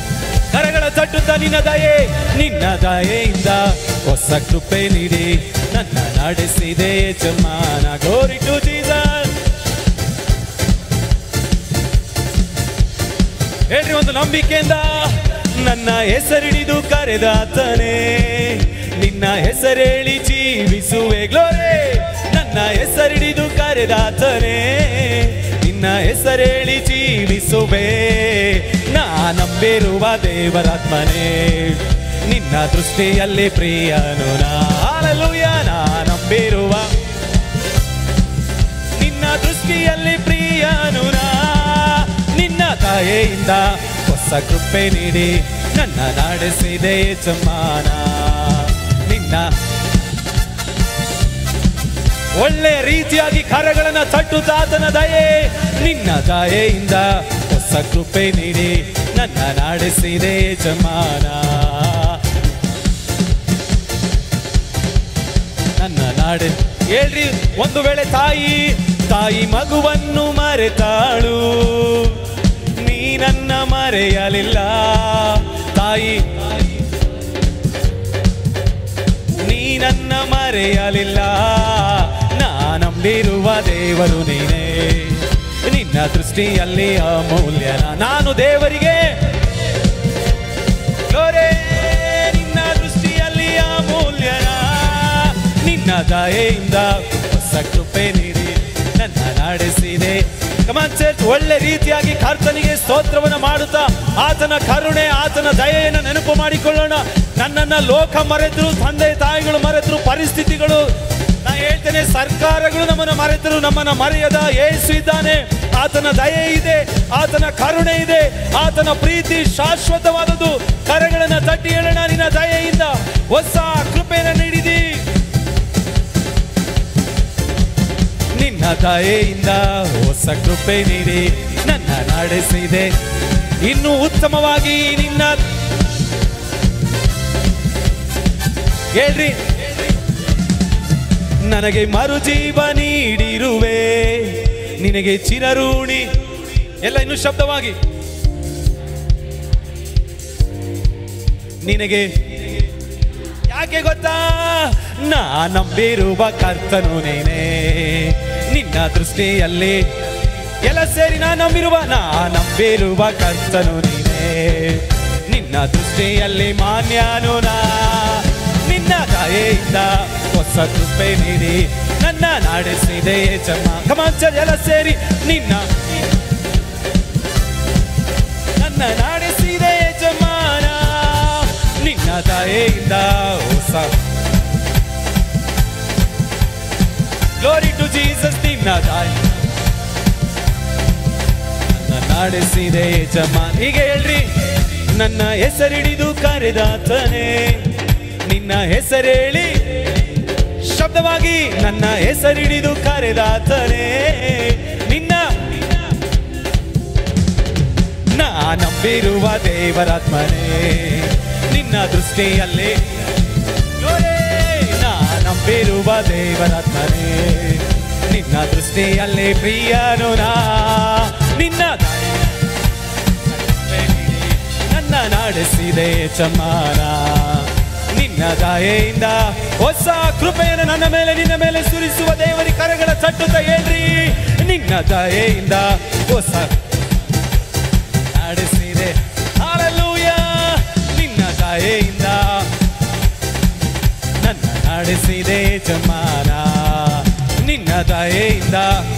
ಕರಗಳ ತಟ್ಟುತ್ತಾ ನಿನ್ನ ದಯೆ ನಿನ್ನ ದಯೆಯಿಂದ ಹೊಸ ಕೃಪೆ ನೀಡಿ ನನ್ನ ನಡೆಸಿದೆ ಯಜಮಾನ ಗೋರಿ ಟು ಜೀಸಸ್ ಹೇಳ್ರಿ ಒಂದು ನಂಬಿಕೆಯಿಂದ ನನ್ನ ಹೆಸರಿಡಿದು ಕರೆದಾತನೇ ನಿನ್ನ ಹೆಸರೇಳಿ ಜೀವಿಸುವೆ ಗ್ಲೋರೆ ನನ್ನ ಹೆಸರಿಡಿದು ಕರೆದಾತನೇ ನಿನ್ನ ಹೆಸರೇಳಿ ಜೀವಿಸುವೆ ನಾ ನಂಬಿರುವ ದೇವರಾತ್ಮನೇ ನಿನ್ನ ದೃಷ್ಟಿಯಲ್ಲಿ ಪ್ರಿಯನು ನಾಲಲುಯ ನಾ ನಂಬಿರುವ ನಿನ್ನ ದೃಷ್ಟಿಯಲ್ಲಿ ಪ್ರಿಯನು ನಾ ನಿನ್ನ ತಾಯೆಯಿಂದ ಹೊಸ ಕೃಪೆ ನೀಡಿ ನನ್ನ ನಡೆಸಿದೆ ಯಜಮಾನ ನಿನ್ನ ಒಳ್ಳೆ ರೀತಿಯಾಗಿ ಕರಗಳನ್ನ ತಟ್ಟುತ್ತಾತನ ದಯೆ ನಿನ್ನ ದಯೆಯಿಂದ ಹೊಸ ಕೃಪೆ ನೀಡಿ ನನ್ನ ನಡೆಸಿದೆ ಯಜಮಾನ ನನ್ನ ನಾಡೆ ಹೇಳ್ರಿ ಒಂದು ವೇಳೆ ತಾಯಿ ತಾಯಿ ಮಗುವನ್ನು ಮರೆತಾಳು ನೀ ನನ್ನ ಮರೆಯಲಿಲ್ಲ ತಾಯಿ ನೀ ನನ್ನ ಮರೆಯಲಿಲ್ಲ ನಾ ನಂಬಿರುವ ದೇವರು ನೀನೇ ನಿನ್ನ ದೃಷ್ಟಿಯಲ್ಲಿ ಅಮೂಲ್ಯನ ನಾನು ದೇವರಿಗೆ ಲೋರೆ ನಿನ್ನ ದೃಷ್ಟಿಯಲ್ಲಿ ಅಮೂಲ್ಯನ ನಿನ್ನ ದಯೆಯಿಂದ ಹೊಸ ಕೃಪೆ ನೀಡಿ ನನ್ನ ನಡೆಸಿದೆ ಕಮಾನ್ ಚರ್ಚ್ ಒಳ್ಳೆ ರೀತಿಯಾಗಿ ಕರ್ತನಿಗೆ ಸ್ತೋತ್ರವನ್ನ ಮಾಡುತ್ತಾ ಆತನ ಕರುಣೆ ಆತನ ದಯೆಯನ್ನು ನೆನಪು ಮಾಡಿಕೊಳ್ಳೋಣ ನನ್ನನ್ನ ಲೋಕ ಮರೆತರು ತಂದೆ ತಾಯಿಗಳು ಮರೆತರು ಪರಿಸ್ಥಿತಿಗಳು ನಾ ಹೇಳ್ತೇನೆ ಸರ್ಕಾರಗಳು ನಮ್ಮನ್ನ ಮರೆತರು ನಮ್ಮನ್ನ ಮರೆಯದ ಏಸು ಇದ್ದಾನೆ ಆತನ ದಯೆ ಇದೆ ಆತನ ಕರುಣೆ ಇದೆ ಆತನ ಪ್ರೀತಿ ಶಾಶ್ವತವಾದದ್ದು ಕರಗಳನ್ನ ತಟ್ಟಿ ಹೇಳೋಣ ನಿನ್ನ ದಯೆಯಿಂದ ಹೊಸ ಕೃಪೆಯನ್ನು ನೀಡಿದಿ ನಿನ್ನ ದಯೆಯಿಂದ ಹೊಸ ಕೃಪೆ ನೀಡಿ ನನ್ನ ನಡೆಸಿದೆ ಇನ್ನು ಉತ್ತಮವಾಗಿ ನಿನ್ನ ಹೇಳ್ರಿ ನನಗೆ ಮರುಜೀವ ನೀಡಿರುವೆ ನಿನಗೆ ಚಿರಋಣಿ ಎಲ್ಲ ಇನ್ನು ಶಬ್ದವಾಗಿ ನಿನಗೆ ಯಾಕೆ ಗೊತ್ತಾ ನಾ ನಂಬಿರುವ ಕರ್ತನು ನೀನೇ ನಿನ್ನ ದೃಷ್ಟಿಯಲ್ಲಿ ಎಲ್ಲ ಸೇರಿ ನಾ ನಂಬಿರುವ ನಾ ನಂಬಿರುವ ಕರ್ತನು ನೀನೇ ನಿನ್ನ ದೃಷ್ಟಿಯಲ್ಲಿ ಮಾನ್ಯನು ನಾ ನಿನ್ನ ದಯೆಯಿಂದ ಹೊಸ ಕೃಪೆ ನೀಡಿ ನನ್ನ ನಡೆಸಿದೆ ಯಜಮ ಕಮಾಂಚರ್ ಎಲ್ಲ ಸೇರಿ ನಿನ್ನ ನನ್ನ ನಡೆಸಿದೆ ಯಜಮಾನ ನಿನ್ನ ದಯೆಯಿಂದ ಹೊಸ ಗ್ಲೋರಿ ಟು ಜೀಸಸ್ ನಿನ್ನ ದಯ ನನ್ನ ನಡೆಸಿದೆ ಯಜಮಾನ ಹೀಗೆ ಹೇಳ್ರಿ ನನ್ನ ಹೆಸರಿಡಿದು ಕರೆದಾತನೇ ನಿನ್ನ ಹೆಸರೇಳಿ ಶಬ್ದವಾಗಿ ನನ್ನ ಹೆಸರಿಡಿದು ಕರೆದಾತನೇ ನಿನ್ನ ನಾ ನಂಬಿರುವ ದೇವರಾತ್ಮನೇ ನಿನ್ನ ದೃಷ್ಟಿಯಲ್ಲಿ ಲೋಲೇ, ನಾ ನಂಬಿರುವ ದೇವರಾತ್ಮನೇ ನಿನ್ನ ದೃಷ್ಟಿಯಲ್ಲಿ ಪ್ರಿಯನು ನಾ ನಿನ್ನ ದಯೆ ನನ್ನ ನಡೆಸಿದೆ ಚಮಾನ ನಿನ್ನ ದಯೆಯಿಂದ ಹೊಸ ಕೃಪೆಯನ್ನು ನನ್ನ ಮೇಲೆ ನಿನ್ನ ಮೇಲೆ ಸುರಿಸುವ ದೇವರಿ ಕರಗಳ ಚಟ್ಟುತ್ತ ಹೇಳ್ರಿ ನಿನ್ನ ದಯೆಯಿಂದ ಹೊಸ ನಡೆಸಿದೆ ಹಾಲೆಲೂಯ ನಿನ್ನ ದಯೆಯಿಂದ ನನ್ನ ನಡೆಸಿದೆ ಜಮಾನ ನಿನ್ನ ದಯೆಯಿಂದ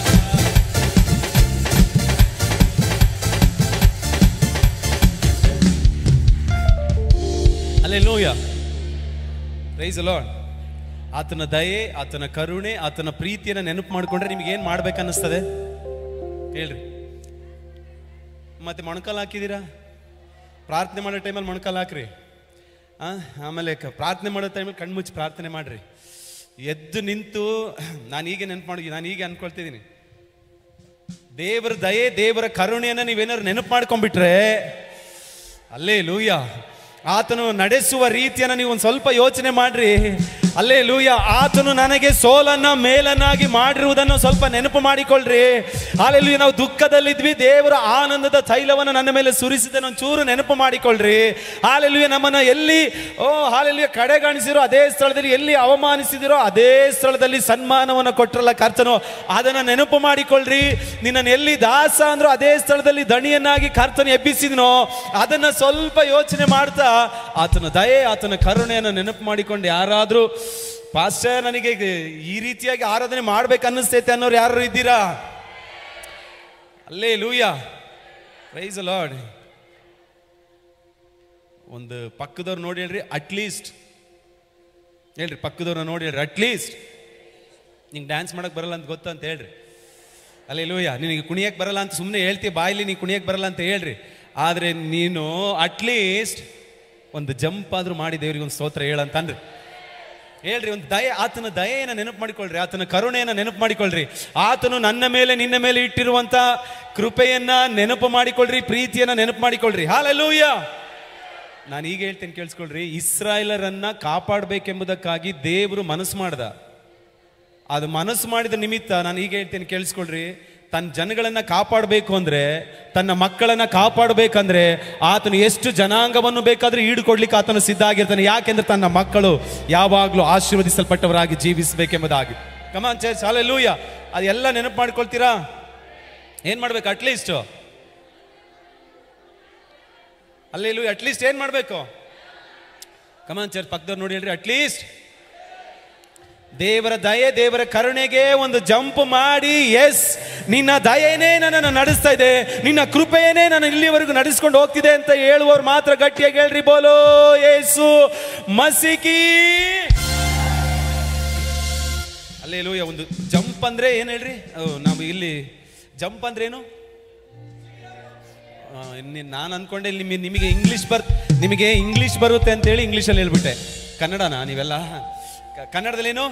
ಅಲ್ಲೆಲೂಯ ಪ್ರೈಸ್ ಲಾರ್ಡ್ ಆತನ ದಯೆ ಆತನ ಕರುಣೆ ಆತನ ಪ್ರೀತಿಯನ್ನು ನೆನಪು ಮಾಡಿಕೊಂಡ್ರೆ ನಿಮ್ಗೆ ಏನು ಮಾಡ್ಬೇಕನ್ನಿಸ್ತದೆ ಹೇಳ್ರಿ ಮತ್ತೆ ಮೊಣಕಾಲು ಹಾಕಿದ್ದೀರಾ ಪ್ರಾರ್ಥನೆ ಮಾಡೋ ಟೈಮಲ್ಲಿ ಮೊಣಕಾಲು ಹಾಕ್ರಿ ಆ, ಆಮೇಲೆ ಕ- ಪ್ರಾರ್ಥನೆ ಮಾಡೋ ಟೈಮಲ್ಲಿ ಕಣ್ಮುಚ್ಚಿ ಪ್ರಾರ್ಥನೆ ಮಾಡ್ರಿ ಎದ್ದು ನಿಂತು ನಾನು ಹೀಗೆ ನೆನಪು ಮಾಡಿ ನಾನು ಹೀಗೆ ಅನ್ಕೊಳ್ತಿದ್ದೀನಿ ದೇವರ ದಯೆ ದೇವರ ಕರುಣೆಯನ್ನು ನೀವೇನಾದ್ರು ನೆನಪು ಮಾಡ್ಕೊಂಡ್ಬಿಟ್ರೆ ಅಲ್ಲೇ ಲೂಯ ಆತನು ನಡೆಸುವ ರೀತಿಯನ್ನು ನೀವು ಒಂದು ಸ್ವಲ್ಪ ಯೋಚನೆ ಮಾಡ್ರಿ ಅಲ್ಲೇ ಲೂಯ ಆತನು ನನಗೆ ಸೋಲನ್ನ ಮೇಲನ್ನಾಗಿ ಮಾಡಿರುವುದನ್ನು ಸ್ವಲ್ಪ ನೆನಪು ಮಾಡಿಕೊಳ್ಳ್ರಿ ಅಲ್ಲೆಲ್ಲೂ ನಾವು ದುಃಖದಲ್ಲಿದ್ವಿ ದೇವರ ಆನಂದದ ತೈಲವನ್ನು ನನ್ನ ಮೇಲೆ ಸುರಿಸಿದ ಚೂರು ನೆನಪು ಮಾಡಿಕೊಳ್ಳ್ರಿ ಹಾಲೆಲ್ಲೂ ನಮ್ಮನ್ನ ಎಲ್ಲಿ ಓ ಹಾಲೆಲ್ಲೂ ಕಡೆಗಾಣಿಸಿರೋ ಅದೇ ಸ್ಥಳದಲ್ಲಿ ಎಲ್ಲಿ ಅವಮಾನಿಸಿದಿರೋ ಅದೇ ಸ್ಥಳದಲ್ಲಿ ಸನ್ಮಾನವನ್ನು ಕೊಟ್ಟರಲ್ಲ ಕರ್ತನು ಅದನ್ನ ನೆನಪು ಮಾಡಿಕೊಳ್ಳ್ರಿ ನಿನ್ನನ್ನು ಎಲ್ಲಿ ದಾಸ ಅಂದ್ರೋ ಅದೇ ಸ್ಥಳದಲ್ಲಿ ದಣಿಯನ್ನಾಗಿ ಕರ್ತನ ಎಬ್ಬಿಸಿದ್ನೋ ಅದನ್ನ ಸ್ವಲ್ಪ ಯೋಚನೆ ಮಾಡ್ತಾ ಆತನ ದಯೆ ಆತನ ಕರುಣೆಯನ್ನು ನೆನಪು ಮಾಡಿಕೊಂಡು ಯಾರಾದ್ರೂ ಪಾಸ್ಟರ್ ನನಗೆ ಈ ರೀತಿಯಾಗಿ ಆರಾಧನೆ ಮಾಡ್ಬೇಕು ಅನ್ನಿಸ್ತೈತೆ ಅನ್ನೋರು ಯಾರು ಇದ್ದೀರಾ ಅಲ್ಲೇ ಲೂಯ ಪ್ರೈಸ್ ಲಾರ್ಡ್ ಒಂದು ಪಕ್ಕದವ್ರು ನೋಡಿ ಹೇಳ್ರಿ ಅಟ್ಲೀಸ್ಟ್ ಹೇಳ್ರಿ ಪಕ್ಕದವ್ರನ್ನ ನೋಡಿ ಹೇಳ್ರಿ ಅಟ್ಲೀಸ್ಟ್ ನಿಂಗೆ ಡ್ಯಾನ್ಸ್ ಮಾಡಕ್ ಬರಲ್ಲ ಅಂತ ಗೊತ್ತಾ ಅಂತ ಹೇಳ್ರಿ ಅಲ್ಲೇ ಲೂಯ ನಿನಗೆ ಕುಣಿಯಕ್ಕೆ ಬರಲ್ಲ ಅಂತ ಸುಮ್ಮನೆ ಹೇಳ್ತೀಯ ಬಾಯಲ್ಲಿ ನೀ ಕುಣಿಯಕ್ಕೆ ಬರಲ್ಲ ಅಂತ ಹೇಳ್ರಿ ಆದರೆ ನೀನು ಅಟ್ಲೀಸ್ಟ್ ಒಂದು ಜಂಪ್ ಆದ್ರೂ ಮಾಡಿ ದೇವ್ರಿಗೆ ಒಂದು ಸ್ತೋತ್ರ ಹೇಳಂತನ್ರಿ ಹೇಳ್ರಿ ಒಂದು ದಯೆ ಆತನ ದಯೆಯನ್ನು ನೆನಪು ಮಾಡಿಕೊಳ್ಳ್ರಿ ಆತನ ಕರುಣೆಯನ್ನು ನೆನಪು ಮಾಡಿಕೊಳ್ಳ್ರಿ ಆತನು ನನ್ನ ಮೇಲೆ ನಿನ್ನ ಮೇಲೆ ಇಟ್ಟಿರುವಂತ ಕೃಪೆಯನ್ನ ನೆನಪು ಮಾಡಿಕೊಳ್ಳ್ರಿ ಪ್ರೀತಿಯನ್ನ ನೆನಪು ಮಾಡಿಕೊಳ್ಳ್ರಿ ಹಾಲೆಲ್ಲೂಯ್ಯ ನಾನು ಈಗ ಹೇಳ್ತೇನೆ ಕೇಳಿಸ್ಕೊಳ್ರಿ ಇಸ್ರಾಯೇಲರನ್ನ ಕಾಪಾಡಬೇಕೆಂಬುದಕ್ಕಾಗಿ ದೇವರು ಮನಸ್ಸು ಮಾಡ್ದ ಅದು ಮನಸ್ಸು ಮಾಡಿದ ನಿಮಿತ್ತ ನಾನು ಈಗ ಹೇಳ್ತೇನೆ ಕೇಳಿಸ್ಕೊಳ್ರಿ ತನ್ನ ಜನಗಳನ್ನ ಕಾಪಾಡಬೇಕು ಅಂದ್ರೆ ತನ್ನ ಮಕ್ಕಳನ್ನ ಕಾಪಾಡಬೇಕಂದ್ರೆ ಆತನು ಎಷ್ಟು ಜನಾಂಗವನ್ನು ಬೇಕಾದ್ರೆ ಈಡುಕೊಡ್ಲಿಕ್ಕೆ ಆತನು ಸಿದ್ಧ ಆಗಿರ್ತಾನೆ ಯಾಕೆಂದ್ರೆ ತನ್ನ ಮಕ್ಕಳು ಯಾವಾಗಲೂ ಆಶೀರ್ವದಿಸಲ್ಪಟ್ಟವರಾಗಿ ಜೀವಿಸಬೇಕೆಂಬುದಾಗಿ ಕಮಾನ್ ಚರ್ಚ್ ಲೂಯ ಅದೆಲ್ಲ ನೆನಪು ಮಾಡ್ಕೊಳ್ತೀರಾ ಏನ್ ಮಾಡ್ಬೇಕು ಅಟ್ಲೀಸ್ಟ್ ಅಲ್ಲೇಲು ಅಟ್ಲೀಸ್ಟ್ ಏನ್ ಮಾಡ್ಬೇಕು ಕಮಾನ್ ಚರ್ಚ್ ಪಕ್ಕದವ್ರು ನೋಡಿ ಹೇಳ್ರಿ ಅಟ್ಲೀಸ್ಟ್ ದೇವರ ದಯೆ ದೇವರ ಕರುಣೆಗೆ ಒಂದು ಜಂಪ್ ಮಾಡಿ ಎಸ್ ನಿನ್ನ ದಯೆನೇ ನನ್ನನ್ನು ನಡೆಸ್ತಾ ಇದೆ ನಿನ್ನ ಕೃಪೆಯೇ ನನ್ನ ಇಲ್ಲಿವರೆಗೂ ನಡೆಸ್ಕೊಂಡು ಹೋಗ್ತಿದೆ ಅಂತ ಹೇಳುವವರು ಮಾತ್ರ ಗಟ್ಟಿಯಾಗಿ ಹೇಳ್ರಿ ಬೋಲೋ ಏಸು ಮಸಿಕಿ ಅಲ್ಲೇ ಲೂಯ ಒಂದು ಜಂಪ್ ಅಂದ್ರೆ ಏನ್ ಹೇಳ್ರಿ ಓ, ನಾವು ಇಲ್ಲಿ ಜಂಪ್ ಅಂದ್ರೆ ಏನು ಆ, ಇನ್ನು ನಾನು ಅನ್ಕೊಂಡೆ ನಿಮಗೆ ನಿಮಗೆ ಇಂಗ್ಲಿಷ್ ಬರ್ ನಿಮಗೆ ಇಂಗ್ಲಿಷ್ ಬರುತ್ತೆ ಅಂತೇಳಿ ಇಂಗ್ಲೀಷಲ್ಲಿ ಹೇಳ್ಬಿಟ್ಟೆ ಕನ್ನಡನಾ ನೀವೆಲ್ಲ ಕ- ಕನ್ನಡದಲ್ಲೇನು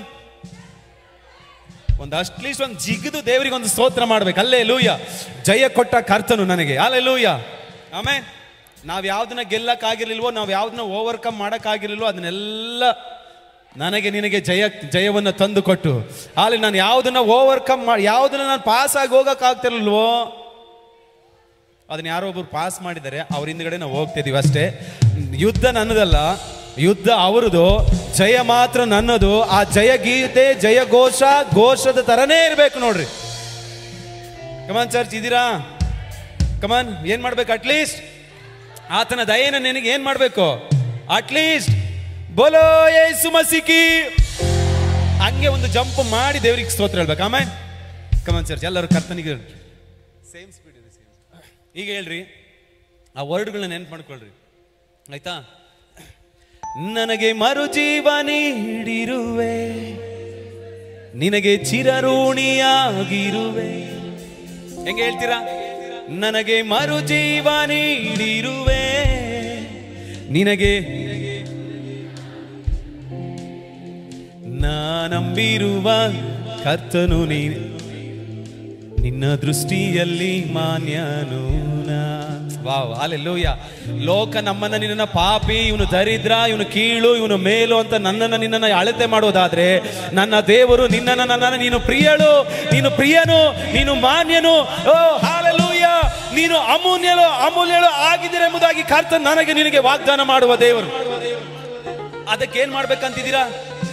ಒಂದು ಅಟ್ಲೀಸ್ಟ್ ಒಂದು ಜಿಗಿದು ದೇವರಿಗೆ ಒಂದು ಸ್ತೋತ್ರ ಮಾಡ್ಬೇಕು ಅಲ್ಲೇ ಲೂಯ ಜಯ ಕೊಟ್ಟ ಕರ್ತನು ನನಗೆ ಅಲ್ಲೇ ಲೂಯ ಆಮೇಲೆ ನಾವು ಯಾವ್ದನ್ನ ಗೆಲ್ಲಕ್ಕಾಗಿರ್ಲಿಲ್ವೋ ನಾವು ಯಾವ್ದನ್ನ ಓವರ್ಕಮ್ ಮಾಡಕ್ಕಾಗಿರ್ಲಿಲ್ವೋ ಅದನ್ನೆಲ್ಲ ನನಗೆ ನಿನಗೆ ಜಯ ಜಯವನ್ನು ತಂದು ಕೊಟ್ಟು ಅಲ್ಲಿ ನಾನು ಯಾವ್ದನ್ನ ಓವರ್ಕಮ್ ಮಾಡಿ ಯಾವ್ದನ್ನ ನಾನು ಪಾಸ್ ಆಗಿ ಹೋಗಕ್ಕಾಗ್ತಿರ್ಲಿಲ್ವೋ ಅದನ್ನ ಯಾರೋ ಒಬ್ರು ಪಾಸ್ ಮಾಡಿದ್ದಾರೆ ಅವ್ರ ಹಿಂದ್ಗಡೆ ನಾವು ಹೋಗ್ತಿದೀವಿ ಅಷ್ಟೇ ಯುದ್ಧ ನನ್ನದಲ್ಲ ಯುದ್ಧ ಅವರದು ಜಯ ಮಾತ್ರ ನನ್ನದು ಆ ಜಯ ಗೀತೆ ಜಯ ಘೋಷ ಘೋಷದ ತರನೇ ಇರ್ಬೇಕು ನೋಡ್ರಿ ಕಮಾನ್ ಚರ್ಚ್ ಇದೀರಾ ಕಮಾನ್ ಏನ್ ಮಾಡ್ಬೇಕು ಅಟ್ಲೀಸ್ಟ್ ಆತನ ದಯೆನ ನಿನಗೆ ಏನ್ ಮಾಡ್ಬೇಕು ಅಟ್ಲೀಸ್ಟ್ ಬೋಲೋ ಯೇಸು ಮಸಿಕಿ ಹಂಗೆ ಒಂದು ಜಂಪ್ ಮಾಡಿ ದೇವರಿಗೆ ಸ್ತೋತ್ರ ಹೇಳ್ಬೇಕು ಆಮೇಲೆ ಕಮಾನ್ ಚರ್ಚ್ ಎಲ್ಲರೂ ಕರ್ತನಿಗೆ ಸೇಮ್ ಸ್ಪೀಡ್ ಇದೆ ಸೇಮ್ ಈಗ ಹೇಳ್ರಿ ಆ ವರ್ಡ್ಗಳನ್ನ ನೆನ್ಪು ಮಾಡ್ಕೊಳ್ರಿ ಆಯ್ತಾ ನನಗೆ ಮರುಜೀವ ನೀಡಿರುವೆ ನಿನಗೆ ಚಿರಋಣಿಯಾಗಿರುವೆ ಹೆಂಗೆ ಹೇಳ್ತೀರಾ ನನಗೆ ಮರುಜೀವ ನೀಡಿರುವೆ ನಿನಗೆ ನಾನಂಬಿರುವ ಕರ್ತನು ನೀನು ನಿನ್ನ ದೃಷ್ಟಿಯಲ್ಲಿ ಮಾನ್ಯನು ವಾವ್ ಅಲ್ಲೆಲ್ಲೂಯ್ಯ ಲೋಕ ನಮ್ಮನ್ನ ನಿನ್ನ ಪಾಪಿ ಇವನು ದರಿದ್ರ ಇವನು ಕೀಳು ಇವನು ಮೇಲು ಅಂತ ನನ್ನನ್ನ ನಿನ್ನನ್ನ ಅಳತೆ ಮಾಡೋದಾದ್ರೆ ನನ್ನ ದೇವರು ನಿನ್ನನ್ನ ನನ್ನನ್ನ ನೀನು ಪ್ರಿಯಳು ನೀನು ಪ್ರಿಯನು ನೀನು ಮಾನ್ಯನು ಓ ಹಾಲೆಲೂಯ ನೀನು ಅಮೂಲ್ಯಳು ಅಮೂಲ್ಯಳು ಆಗಿದ್ದೀರ ಎಂಬುದಾಗಿ ಕರ್ತ ನನಗೆ ನಿನಗೆ ವಾಗ್ದಾನ ಮಾಡುವ ದೇವರು ಅದಕ್ಕೆ ಏನ್ ಮಾಡ್ಬೇಕಂತಿದ್ದೀರಾ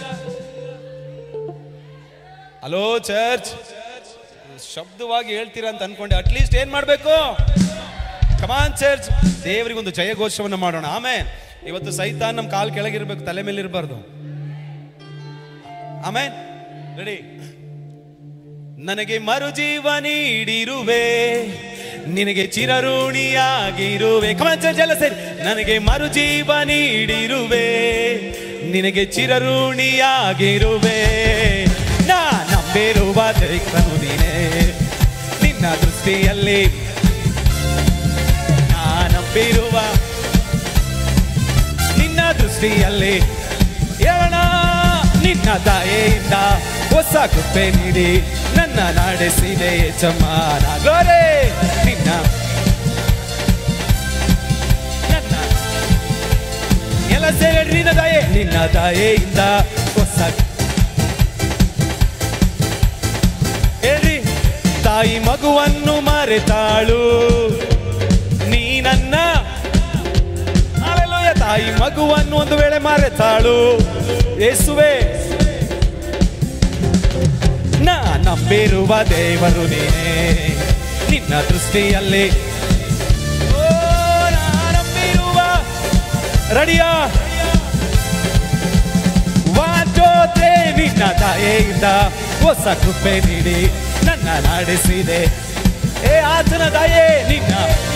ಹಲೋ ಚರ್ಚ್ ಶಬ್ದವಾಗಿ ಹೇಳ್ತೀರಾ ಅಂತ ಅನ್ಕೊಂಡೆ ಅಟ್ಲೀಸ್ಟ್ ಏನ್ ಮಾಡ್ಬೇಕು ಕಮಾನ್ ಚರ್ಚ್ ದೇವರಿಗೆ ಒಂದು ಜಯಘೋಷವನ್ನು ಮಾಡೋಣ ಆಮೇಲೆ ಇವತ್ತು ಸೈತಾನ್ ನಮ್ಮ ಕಾಲ್ ಕೆಳಗಿರ್ಬೇಕು ತಲೆ ಮೇಲೆ ಇರಬಾರ್ದು ಆಮೇಲೆ ರೆಡಿ ನನಗೆ ಮರುಜೀವ ನೀಡಿರುವೆ ನಿನಗೆ ಚಿರಋಣಿಯಾಗಿರುವೆ ಕಮಾನ್ ಚರ್ಚ್ ಎಲ್ಲ ಸೇರಿ ನನಗೆ ಮರುಜೀವ ನೀಡಿರುವೆ ನಿನಗೆ ಚಿರಋಣಿಯಾಗಿರುವೆ ನಾ ನಂಬಿರುವ ದೈವನು ನೀನೇ ನಿನ್ನ ದೃಷ್ಟಿಯಲ್ಲಿ ನಾ ನಂಬಿರುವ ನಿನ್ನ ದೃಷ್ಟಿಯಲ್ಲಿ ಹೇಳೋಣ ನಿನ್ನ ತಾಯಿಯಿಂದ ಹೊಸ ಕೃಪೆ ನೀಡಿ ನನ್ನ ನಡೆಸಿದೆ ಯಜಮಾನ ಗೋರೆ ನಿನ್ನ ನನ್ನ ಎಲ್ಲ ಸೇರಿ ನಿನ್ನ ದಯೆ ನಿನ್ನ ದಯೆಯಿಂದ ಹೊಸ ತಾಯಿ ಮಗುವನ್ನು ಮರೆತಾಳು ನೀ ನನ್ನ Hallelujah. ತಾಯಿ ಮಗುವನ್ನು ಒಂದು ವೇಳೆ ಮರೆತಾಳು ಯೇಸುವೆ ನಾ ನಂಬಿರುವ ದೇವರು ನೀನೇ ನಿನ್ನ ದೃಷ್ಟಿಯಲ್ಲಿ ಓ, ನಾ ನಂಬಿರುವ ರೆಡಿಯಾ ವಾಚೋತೆ ನಿನ್ನ ದಯೆಯಿಂದ ಹೊಸ ಕೃಪೆ ನೀಡಿ ನನ್ನ ನಡೆಸಿದೆ ಏ ಆತನ ದಯೆ ನಿನ್ನ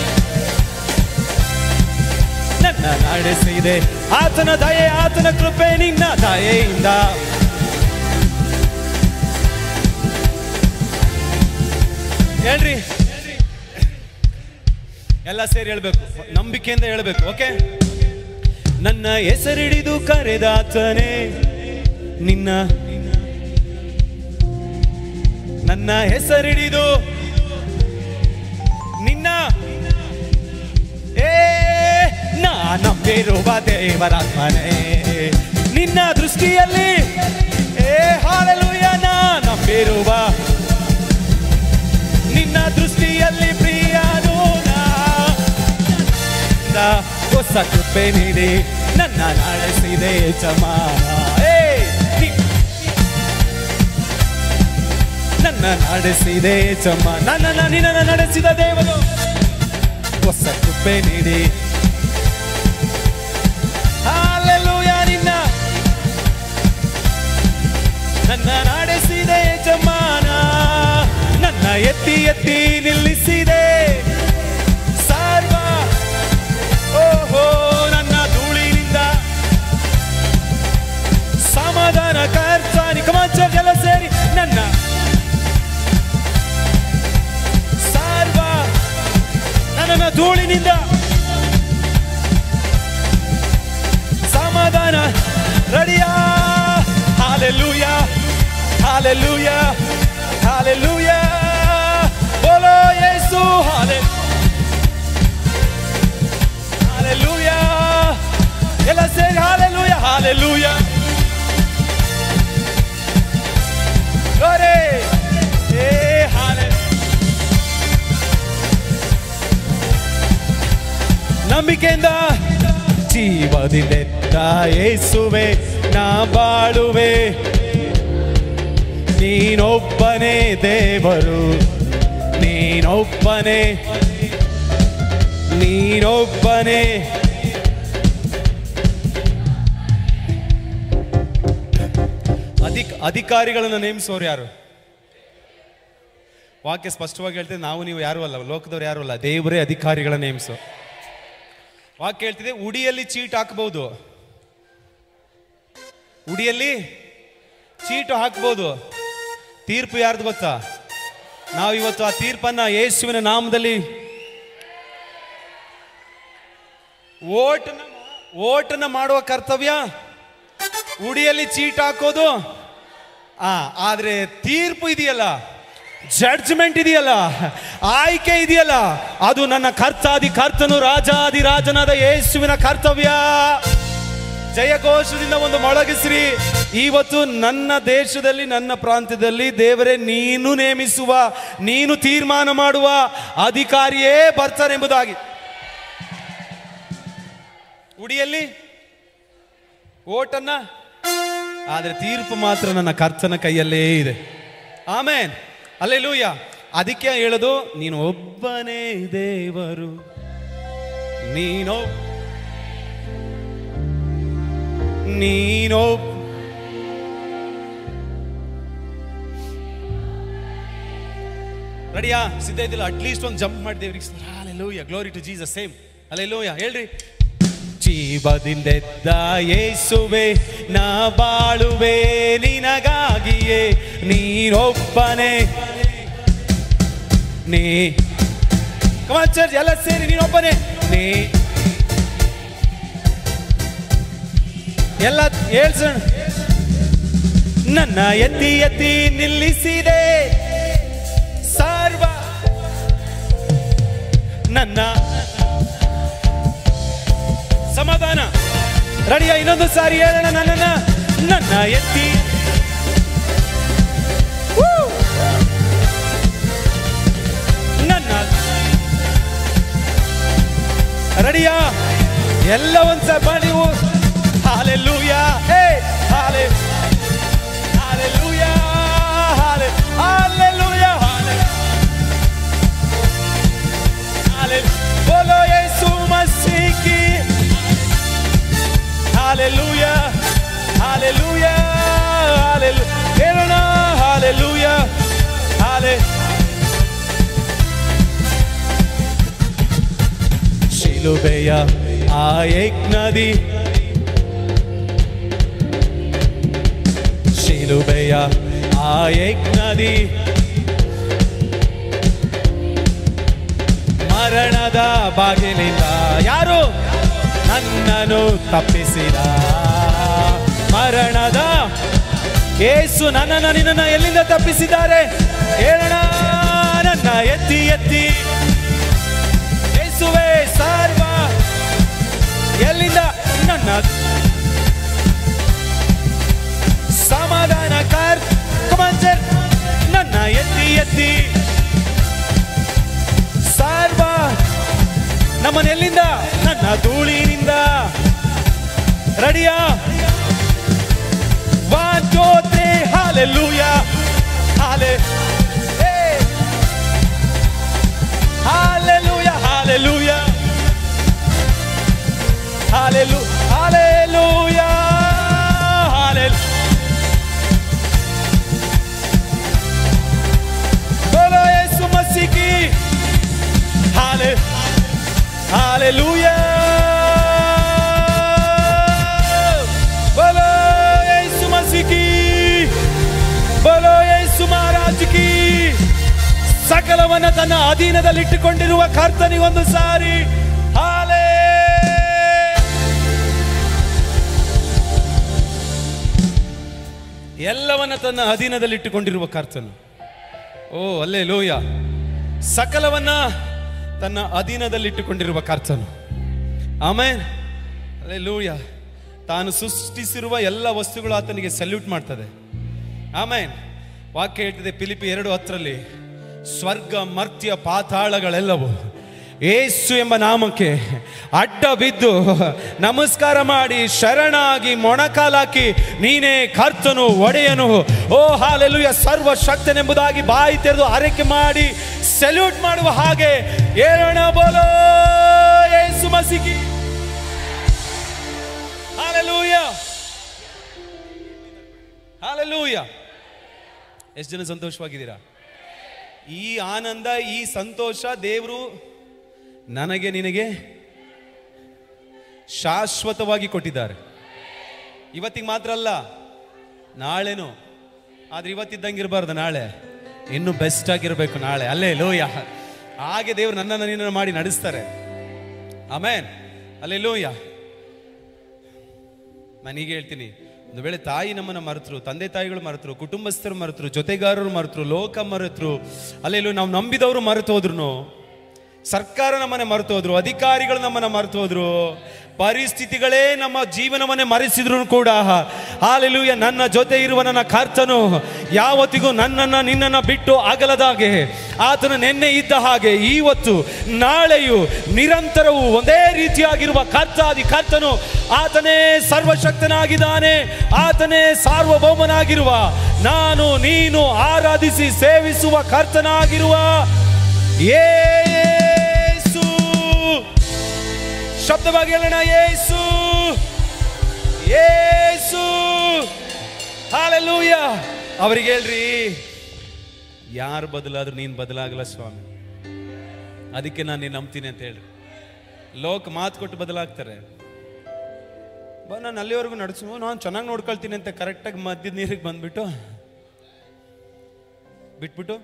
ನನ್ನ ನಡೆಸಿದೆ ಆತನ ದಯೆ ಆತನ ಕೃಪೆ ನಿನ್ನ ದಯೆಯಿಂದ ಹೇಳ್ರಿ ಎಲ್ಲ ಸೇರಿ ಹೇಳ್ಬೇಕು ನಂಬಿಕೆಯಿಂದ ಹೇಳ್ಬೇಕು ಓಕೆ ನನ್ನ ಹೆಸರಿಡಿದು ಕರೆದಾತನೇ ನಿನ್ನ ನನ್ನ ಹೆಸರಿಡಿದು ನಿನ್ನ ಏ ನಾ ನಂಬಿರುವ ದೇವರಾತ್ಮನೇ ನಿನ್ನ ದೃಷ್ಟಿಯಲ್ಲಿ ಏ ಹಾಲೆಲೂಯ ನಾ ನಂಬಿರುವ ನಿನ್ನ ದೃಷ್ಟಿಯಲ್ಲಿ ಪ್ರಿಯನು ನಾ ನಿನ್ನ ಹೊಸ ಕೃಪೆ ನೀಡಿ ನನ್ನ ನಡೆಸಿದೆ ಯಜಮಾನ ಏ, ನಿ- ನನ್ನ ನಡೆಸಿದೆ ಯಜಮಾನ ನನ್ನ ನಿನ್ನ ನಡೆಸಿದ ದೇವರು ಹೊಸ ಕೃಪೆ ನೀಡಿ ಹಾಲೆಲೂಯ ನಿನ್ನ ನನ್ನ ನಡೆಸಿದೆ ಯಜಮಾನ ನನ್ನ ಎತ್ತಿ ಎತ್ತಿ ನಿಲ್ಲಿಸಿದೆ ಸರ್ವ ಓಹೋ ನನ್ನ ಧೂಳಿನಿಂದ ಸಮಾಧಾನ ಕಾರ್ಚಾನಿ ಕಮಾಚ ಜಲ ಸೇರಿ ನನ್ನ ಸರ್ವ ನನ್ನ ಧೂಳಿನಿಂದ ಸಮಾಧಾನ ರೆಡಿಯಾ ಹಾಲೆಲೂಯ ಹಾಲೆಲೂಯ ಹಾಲೆಲೂಯ ಬೋಲೋ ಯೇಸು ಹಾಲೆ ಹಾಲೆಲೂಯ ಎಲ್ಲ ಸೇರಿ ಹಾಲೆಲೂಯ ಹಾಲೆಲೂಯ Glory. ಏ ಹಾಲೆ ನಂಬಿಕೆಯಿಂದ ಜೀವದಿಂದೆತ್ತ ಯೇಸುವೆ ನಾ ಬಾಳುವೆ ನೀನೊಬ್ಬನೇ ದೇವರು ನೀನೊಬ್ಬನೇ ನೀನೊಬ್ಬನೇ ಅಧಿಕ ಅಧಿಕಾರಿಗಳನ್ನು ನೇಮಿಸೋರು ಯಾರು ವಾಕ್ಯ ಸ್ಪಷ್ಟವಾಗಿ ಹೇಳ್ತಿದೆ ನಾವು ನೀವು ಯಾರು ಅಲ್ಲ ಲೋಕದವ್ರು ಯಾರು ಅಲ್ಲ ದೇವರೇ ಅಧಿಕಾರಿಗಳ ನೇಮಿಸೋ ವಾಕ್ಯ ಹೇಳ್ತಿದೆ ಉಡಿಯಲ್ಲಿ ಚೀಟ್ ಹಾಕಬಹುದು ಉಡಿಯಲ್ಲಿ ಚೀಟು ಹಾಕ್ಬೋದು ತೀರ್ಪು ಯಾರ್ದು ಗೊತ್ತಾ ನಾವು ಇವತ್ತು ಆ ತೀರ್ಪನ್ನ ಯೇಸುವಿನ ನಾಮದಲ್ಲಿ ಓಟನ ಓಟನ ಮಾಡುವ ಕರ್ತವ್ಯ ಉಡಿಯಲ್ಲಿ ಚೀಟ್ ಹಾಕೋದು ಆ ಆದ್ರೆ ತೀರ್ಪು ಇದೆಯಲ್ಲ ಜಡ್ಜ್ಮೆಂಟ್ ಇದೆಯಲ್ಲ ಆಯ್ಕೆ ಇದೆಯಲ್ಲ ಅದು ನನ್ನ ಕರ್ತಾದಿ ಕರ್ತನು ರಾಜಾದಿ ರಾಜನಾದ ಯೇಸುವಿನ ಕರ್ತವ್ಯ ಜಯಘೋಷದಿಂದ ಒಂದು ಮೊಳಗಿಸ್ರಿ ಇವತ್ತು ನನ್ನ ದೇಶದಲ್ಲಿ ನನ್ನ ಪ್ರಾಂತ್ಯದಲ್ಲಿ ದೇವರೇ ನೀನು ನೇಮಿಸುವ ನೀನು ತೀರ್ಮಾನ ಮಾಡುವ ಅಧಿಕಾರಿಯೇ ಬರ್ತಾರೆ ಎಂಬುದಾಗಿ ಉಡಿಯಲ್ಲಿ ಓಟನ್ನ ಆದ್ರೆ ತೀರ್ಪು ಮಾತ್ರ ನನ್ನ ಕರ್ತನ ಕೈಯಲ್ಲೇ ಇದೆ ಆಮೇನ್ ಅಲ್ಲೆಲೂಯ ಅದಕ್ಕೆ ಹೇಳೋದು ನೀನು ಒಬ್ಬನೇ ದೇವರು ನೀನೋ ನೀನೋ ರೆಡಿಯಾ ಸಿದ್ಧ ಇದ್ದಿಲ್ಲ ಅಟ್ಲೀಸ್ಟ್ ಒಂದು ಜಂಪ್ ಮಾಡಿದೇವ್ರಿ hallelujah glory to Jesus same hallelujah ಹೇಳ್ರಿ ಜೀವದಿಂದೆದ್ದ ಯೇಸುವೆ ನಾ ಬಾಳುವೆ ನಿನಗಾಗಿಯೇ ನೀನೊಬ್ಬನೇ ನೀ ಕಮಾನ್ ಚರ್ಚ್ ಎಲ್ಲ ಸೇರಿ ನೀನೊಬ್ಬನೇ ನೀ ಎಲ್ಲ ಹೇಳ್ಸೋಣ ನನ್ನ ಎತ್ತಿ ಎತ್ತಿ ನಿಲ್ಲಿಸಿದೆ ಸರ್ವ ನನ್ನ ಸಮಾಧಾನ ರೆಡಿಯಾ ಇನ್ನೊಂದು ಸಾರಿ ಹೇಳೋಣ ನನ್ನನ್ನ ನನ್ನ ಎತ್ತಿ Woo! ಎಲ್ಲ ಒಂದ್ಸ ನೀವು ಹಾಲೆಲೂಯ ಹೇ ಹಾಲೆ ಹಾಲೆಲೂಯ ಹಾಲೆ ಹಾಲೆಲೂಯ ಹಾಲೆ ಹಾಲೆ ಬೋಲೋ ಯೇಸು ಮಸೀಕಿ ಹಾಲೆಲೂಯ ಹಾಲೆಲೂಯ ಹಾಲೆಲು ಹೇಳೋಣ ಹಾಲೆಲೂಯ ಹಾಲೆ ಶಿಲುಬೆಯ ಆ ಯಜ್ಞದಿ ಶಿಲುಬೆಯ ಆ ಯಜ್ಞದಿ ಮರಣದ ಬಾಗಿಲಿಂದ ಯಾರು ನನ್ನನ್ನು ತಪ್ಪಿಸಿದ ಮರಣದ ಏಸು ನನ್ನನ್ನು ನಿನ್ನನ್ನು ಎಲ್ಲಿಂದ ತಪ್ಪಿಸಿದ್ದಾರೆ ಹೇಳೋಣ ನನ್ನ ಎತ್ತಿ ಎತ್ತಿ ಯೇಸುವೆ ಸರ್ವ ಎಲ್ಲಿಂದ ನನ್ನ ಸಮಾಧಾನ ಕಾರ್ ಕಮಾಂಚರ್ ನನ್ನ ಎತ್ತಿ ಎತ್ತಿ ಸರ್ವ ನಮ್ಮನ್ನ ಎಲ್ಲಿಂದ ನನ್ನ ಧೂಳಿನಿಂದ ರೆಡಿಯಾ ಒನ್ ಟೂ ತ್ರೀ ಹಾಲೆಲೂಯ ಹಾಲೆ ಹಾಲೆಲೂಯ ಹಾಲೆಲೂಯ ಹಾಲೆಲು ಹಾಲೆಲೂಯ ಹಾಲೆಲು बोलो यीशु मसीह की हाले हालेलुया बोलो यीशु मसीह की बोलो यीशु महाराज की ಸಕಲವನ್ನ ತನ್ನ ಅಧೀನದಲ್ಲಿಟ್ಟುಕೊಂಡಿರುವ ಕರ್ತನಿಗೊಂದು ಸಾರಿ ಹಾಲೆ ಎಲ್ಲವನ್ನ ತನ್ನ ಅಧೀನದಲ್ಲಿಟ್ಟುಕೊಂಡಿರುವ ಕರ್ತನು ಓ ಅಲ್ಲೇ ಲೋಯ ಸಕಲವನ್ನ ತನ್ನ ಅಧೀನದಲ್ಲಿಟ್ಟುಕೊಂಡಿರುವ ಕರ್ತನು ಆಮೇಲೆ ಅಲ್ಲೇ ಲೂಯ ತಾನು ಸೃಷ್ಟಿಸಿರುವ ಎಲ್ಲ ವಸ್ತುಗಳು ಆತನಿಗೆ ಸಲ್ಯೂಟ್ ಮಾಡ್ತದೆ ಆಮೇಲೆ ವಾಕ್ಯ ಹೇಳ್ತಿದೆ ಪಿಲಿಪಿ ಎರಡು ಹತ್ತರಲ್ಲಿ ಸ್ವರ್ಗ ಮರ್ತ್ಯ ಪಾತಾಳಗಳೆಲ್ಲವೂ ಏಸು ಎಂಬ ನಾಮಕ್ಕೆ ಅಡ್ಡ ಬಿದ್ದು ನಮಸ್ಕಾರ ಮಾಡಿ ಶರಣಾಗಿ ಮೊಣಕಾಲಾಕಿ ನೀನೇ ಕರ್ತನು ಒಡೆಯನು ಓ ಹಾಲೆಲುಯ ಸರ್ವ ಶಕ್ತನೆಂಬುದಾಗಿ ಬಾಯಿ ತೆರೆದು ಆರೈಕೆ ಮಾಡಿ ಸೆಲ್ಯೂಟ್ ಮಾಡುವ ಹಾಗೆ ಏರೋಣ ಬೋಲೋ ಏಸು ಮಸಿಗಿ ಹಾಲೆಲೂಯ ಹಾಲೆಲೂಯ ಎಷ್ಟು ಜನ ಸಂತೋಷವಾಗಿದ್ದೀರಾ ಈ ಆನಂದ ಈ ಸಂತೋಷ ದೇವರು ನನಗೆ ನಿನಗೆ ಶಾಶ್ವತವಾಗಿ ಕೊಟ್ಟಿದ್ದಾರೆ ಇವತ್ತಿಗೆ ಮಾತ್ರ ಅಲ್ಲ ನಾಳೆನು ಆದ್ರೆ ಇವತ್ತಿದ್ದಂಗೆ ಇರಬಾರ್ದು ನಾಳೆ ಇನ್ನು ಬೆಸ್ಟ್ ಆಗಿರ್ಬೇಕು ನಾಳೆ ಅಲ್ಲೇ ಲೋಯ ಹಾಗೆ ದೇವರು ನನ್ನನ್ನು ನಿನ್ನನ್ನು ಮಾಡಿ ನಡೆಸ್ತಾರೆ ಆಮೇನ್ ಅಲ್ಲೇ ಲೋಯ ನಾನೀಗ ಹೇಳ್ತೀನಿ ಒಂದು ವೇಳೆ ತಾಯಿ ನಮ್ಮನ್ನ ಮರೆತರು ತಂದೆ ತಾಯಿಗಳು ಮರೆತರು ಕುಟುಂಬಸ್ಥರು ಮರೆತರು ಜೊತೆಗಾರರು ಮರೆತರು ಲೋಕ ಮರೆತರು ಅಲ್ಲೆಲ್ಲೂ ನಾವು ನಂಬಿದವರು ಮರೆತು ಹೋದ್ರು ಸರ್ಕಾರ ನಮ್ಮನ್ನ ಮರೆತು ಹೋದ್ರು ಅಧಿಕಾರಿಗಳು ನಮ್ಮನ್ನ ಮರೆತು ಹೋದ್ರು ಪರಿಸ್ಥಿತಿಗಳೇ ನಮ್ಮ ಜೀವನವನ್ನೇ ಮರೆಸಿದ್ರು ಕೂಡ ಹಾಲೆಲೂಯ ನನ್ನ ಜೊತೆ ಇರುವ ನನ್ನ ಕರ್ತನು ಯಾವತ್ತಿಗೂ ನನ್ನನ್ನ ನಿನ್ನನ್ನ ಬಿಟ್ಟು ಆಗಲದಾಗೆ ಆತನು ನಿನ್ನೆ ಇದ್ದ ಹಾಗೆ ಇವತ್ತು ನಾಳೆಯು ನಿರಂತರವೂ ಒಂದೇ ರೀತಿಯಾಗಿರುವ ಕರ್ತಾದಿ ಕರ್ತನು ಆತನೇ ಸರ್ವಶಕ್ತನಾಗಿದ್ದಾನೆ ಆತನೇ ಸಾರ್ವಭೌಮನಾಗಿರುವ ನಾನು ನೀನು ಆರಾಧಿಸಿ ಸೇವಿಸುವ ಕರ್ತನಾಗಿರುವ ಯೇಸು ಶಬ್ದವಾಗಿ ಹೇಳೋಣ ಯೇಸು ಯೇಸು ಹಾಲೆಲೂಯ ಅವರಿಗೆ ಹೇಳ್ರಿ ಯಾರು ಬದಲಾದ್ರೂ ನೀನು ಬದಲಾಗಲ್ಲ ಸ್ವಾಮಿ ಅದಕ್ಕೆ ನಾನು ನೀನು ನಂಬ್ತೀನಿ ಅಂತ ಹೇಳ್ರಿ ಲೋಕ ಮಾತು ಕೊಟ್ಟು ಬದಲಾಗ್ತಾರೆ ಬಾ ನಾನು ಅಲ್ಲಿವರೆಗೂ ನಡೆಸು ನಾನು ಚೆನ್ನಾಗಿ ನೋಡ್ಕೊಳ್ತೀನಿ ಅಂತ ಕರೆಕ್ಟಾಗಿ ಮಧ್ಯದ ನೀರಿಗೆ ಬಂದ್ಬಿಟ್ಟು ಬಿಟ್ಬಿಟ್ಟು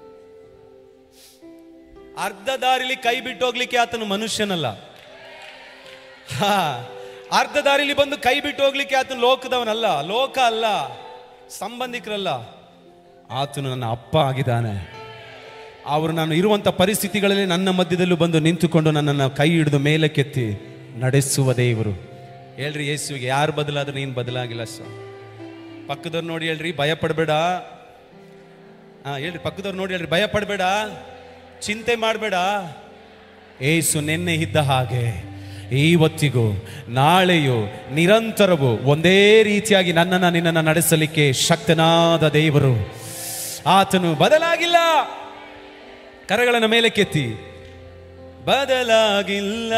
ಅರ್ಧ ದಾರಿಲಿ ಕೈ ಬಿಟ್ಟು ಹೋಗ್ಲಿಕ್ಕೆ ಆತನು ಮನುಷ್ಯನಲ್ಲ ಹಾ ಅರ್ಧ ದಾರಿಲಿ ಬಂದು ಕೈ ಬಿಟ್ಟು ಹೋಗ್ಲಿಕ್ಕೆ ಆತನು ಲೋಕದವನಲ್ಲ ಲೋಕ ಅಲ್ಲ ಸಂಬಂಧಿಕರಲ್ಲ ಆತನು ನನ್ನ ಅಪ್ಪ ಆಗಿದ್ದಾನೆ ಅವರು ನಾನು ಇರುವಂಥ ಪರಿಸ್ಥಿತಿಗಳಲ್ಲಿ ನನ್ನ ಮಧ್ಯದಲ್ಲೂ ಬಂದು ನಿಂತುಕೊಂಡು ನನ್ನನ್ನು ಕೈ ಹಿಡಿದು ಮೇಲಕ್ಕೆತ್ತಿ ನಡೆಸುವ ದೇವರು ಹೇಳ್ರಿ ಯೇಸುವಿಗೆ ಯಾರು ಬದಲಾದ್ರೆ ನೀನು ಬದಲಾಗಿಲ್ಲ ಸರ್ ಪಕ್ಕದವ್ರು ನೋಡಿ ಹೇಳ್ರಿ ಭಯ ಪಡಬೇಡ ಹಾ ಹೇಳ್ರಿ ಪಕ್ಕದವ್ರು ನೋಡಿ ಹೇಳ್ರಿ ಭಯ ಪಡಬೇಡ ಚಿಂತೆ ಮಾಡಬೇಡ ಏಸು ನೆನ್ನೆ ಇದ್ದ ಹಾಗೆ ಇವತ್ತಿಗೂ ನಾಳೆಯೂ ನಿರಂತರವೂ ಒಂದೇ ರೀತಿಯಾಗಿ ನನ್ನನ್ನು ನಿನ್ನನ್ನು ನಡೆಸಲಿಕ್ಕೆ ಶಕ್ತನಾದ ದೇವರು ಆತನು ಬದಲಾಗಿಲ್ಲ ಕರಗಳನ್ನು ಮೇಲೆ ಕೆತ್ತಿ ಬದಲಾಗಿಲ್ಲ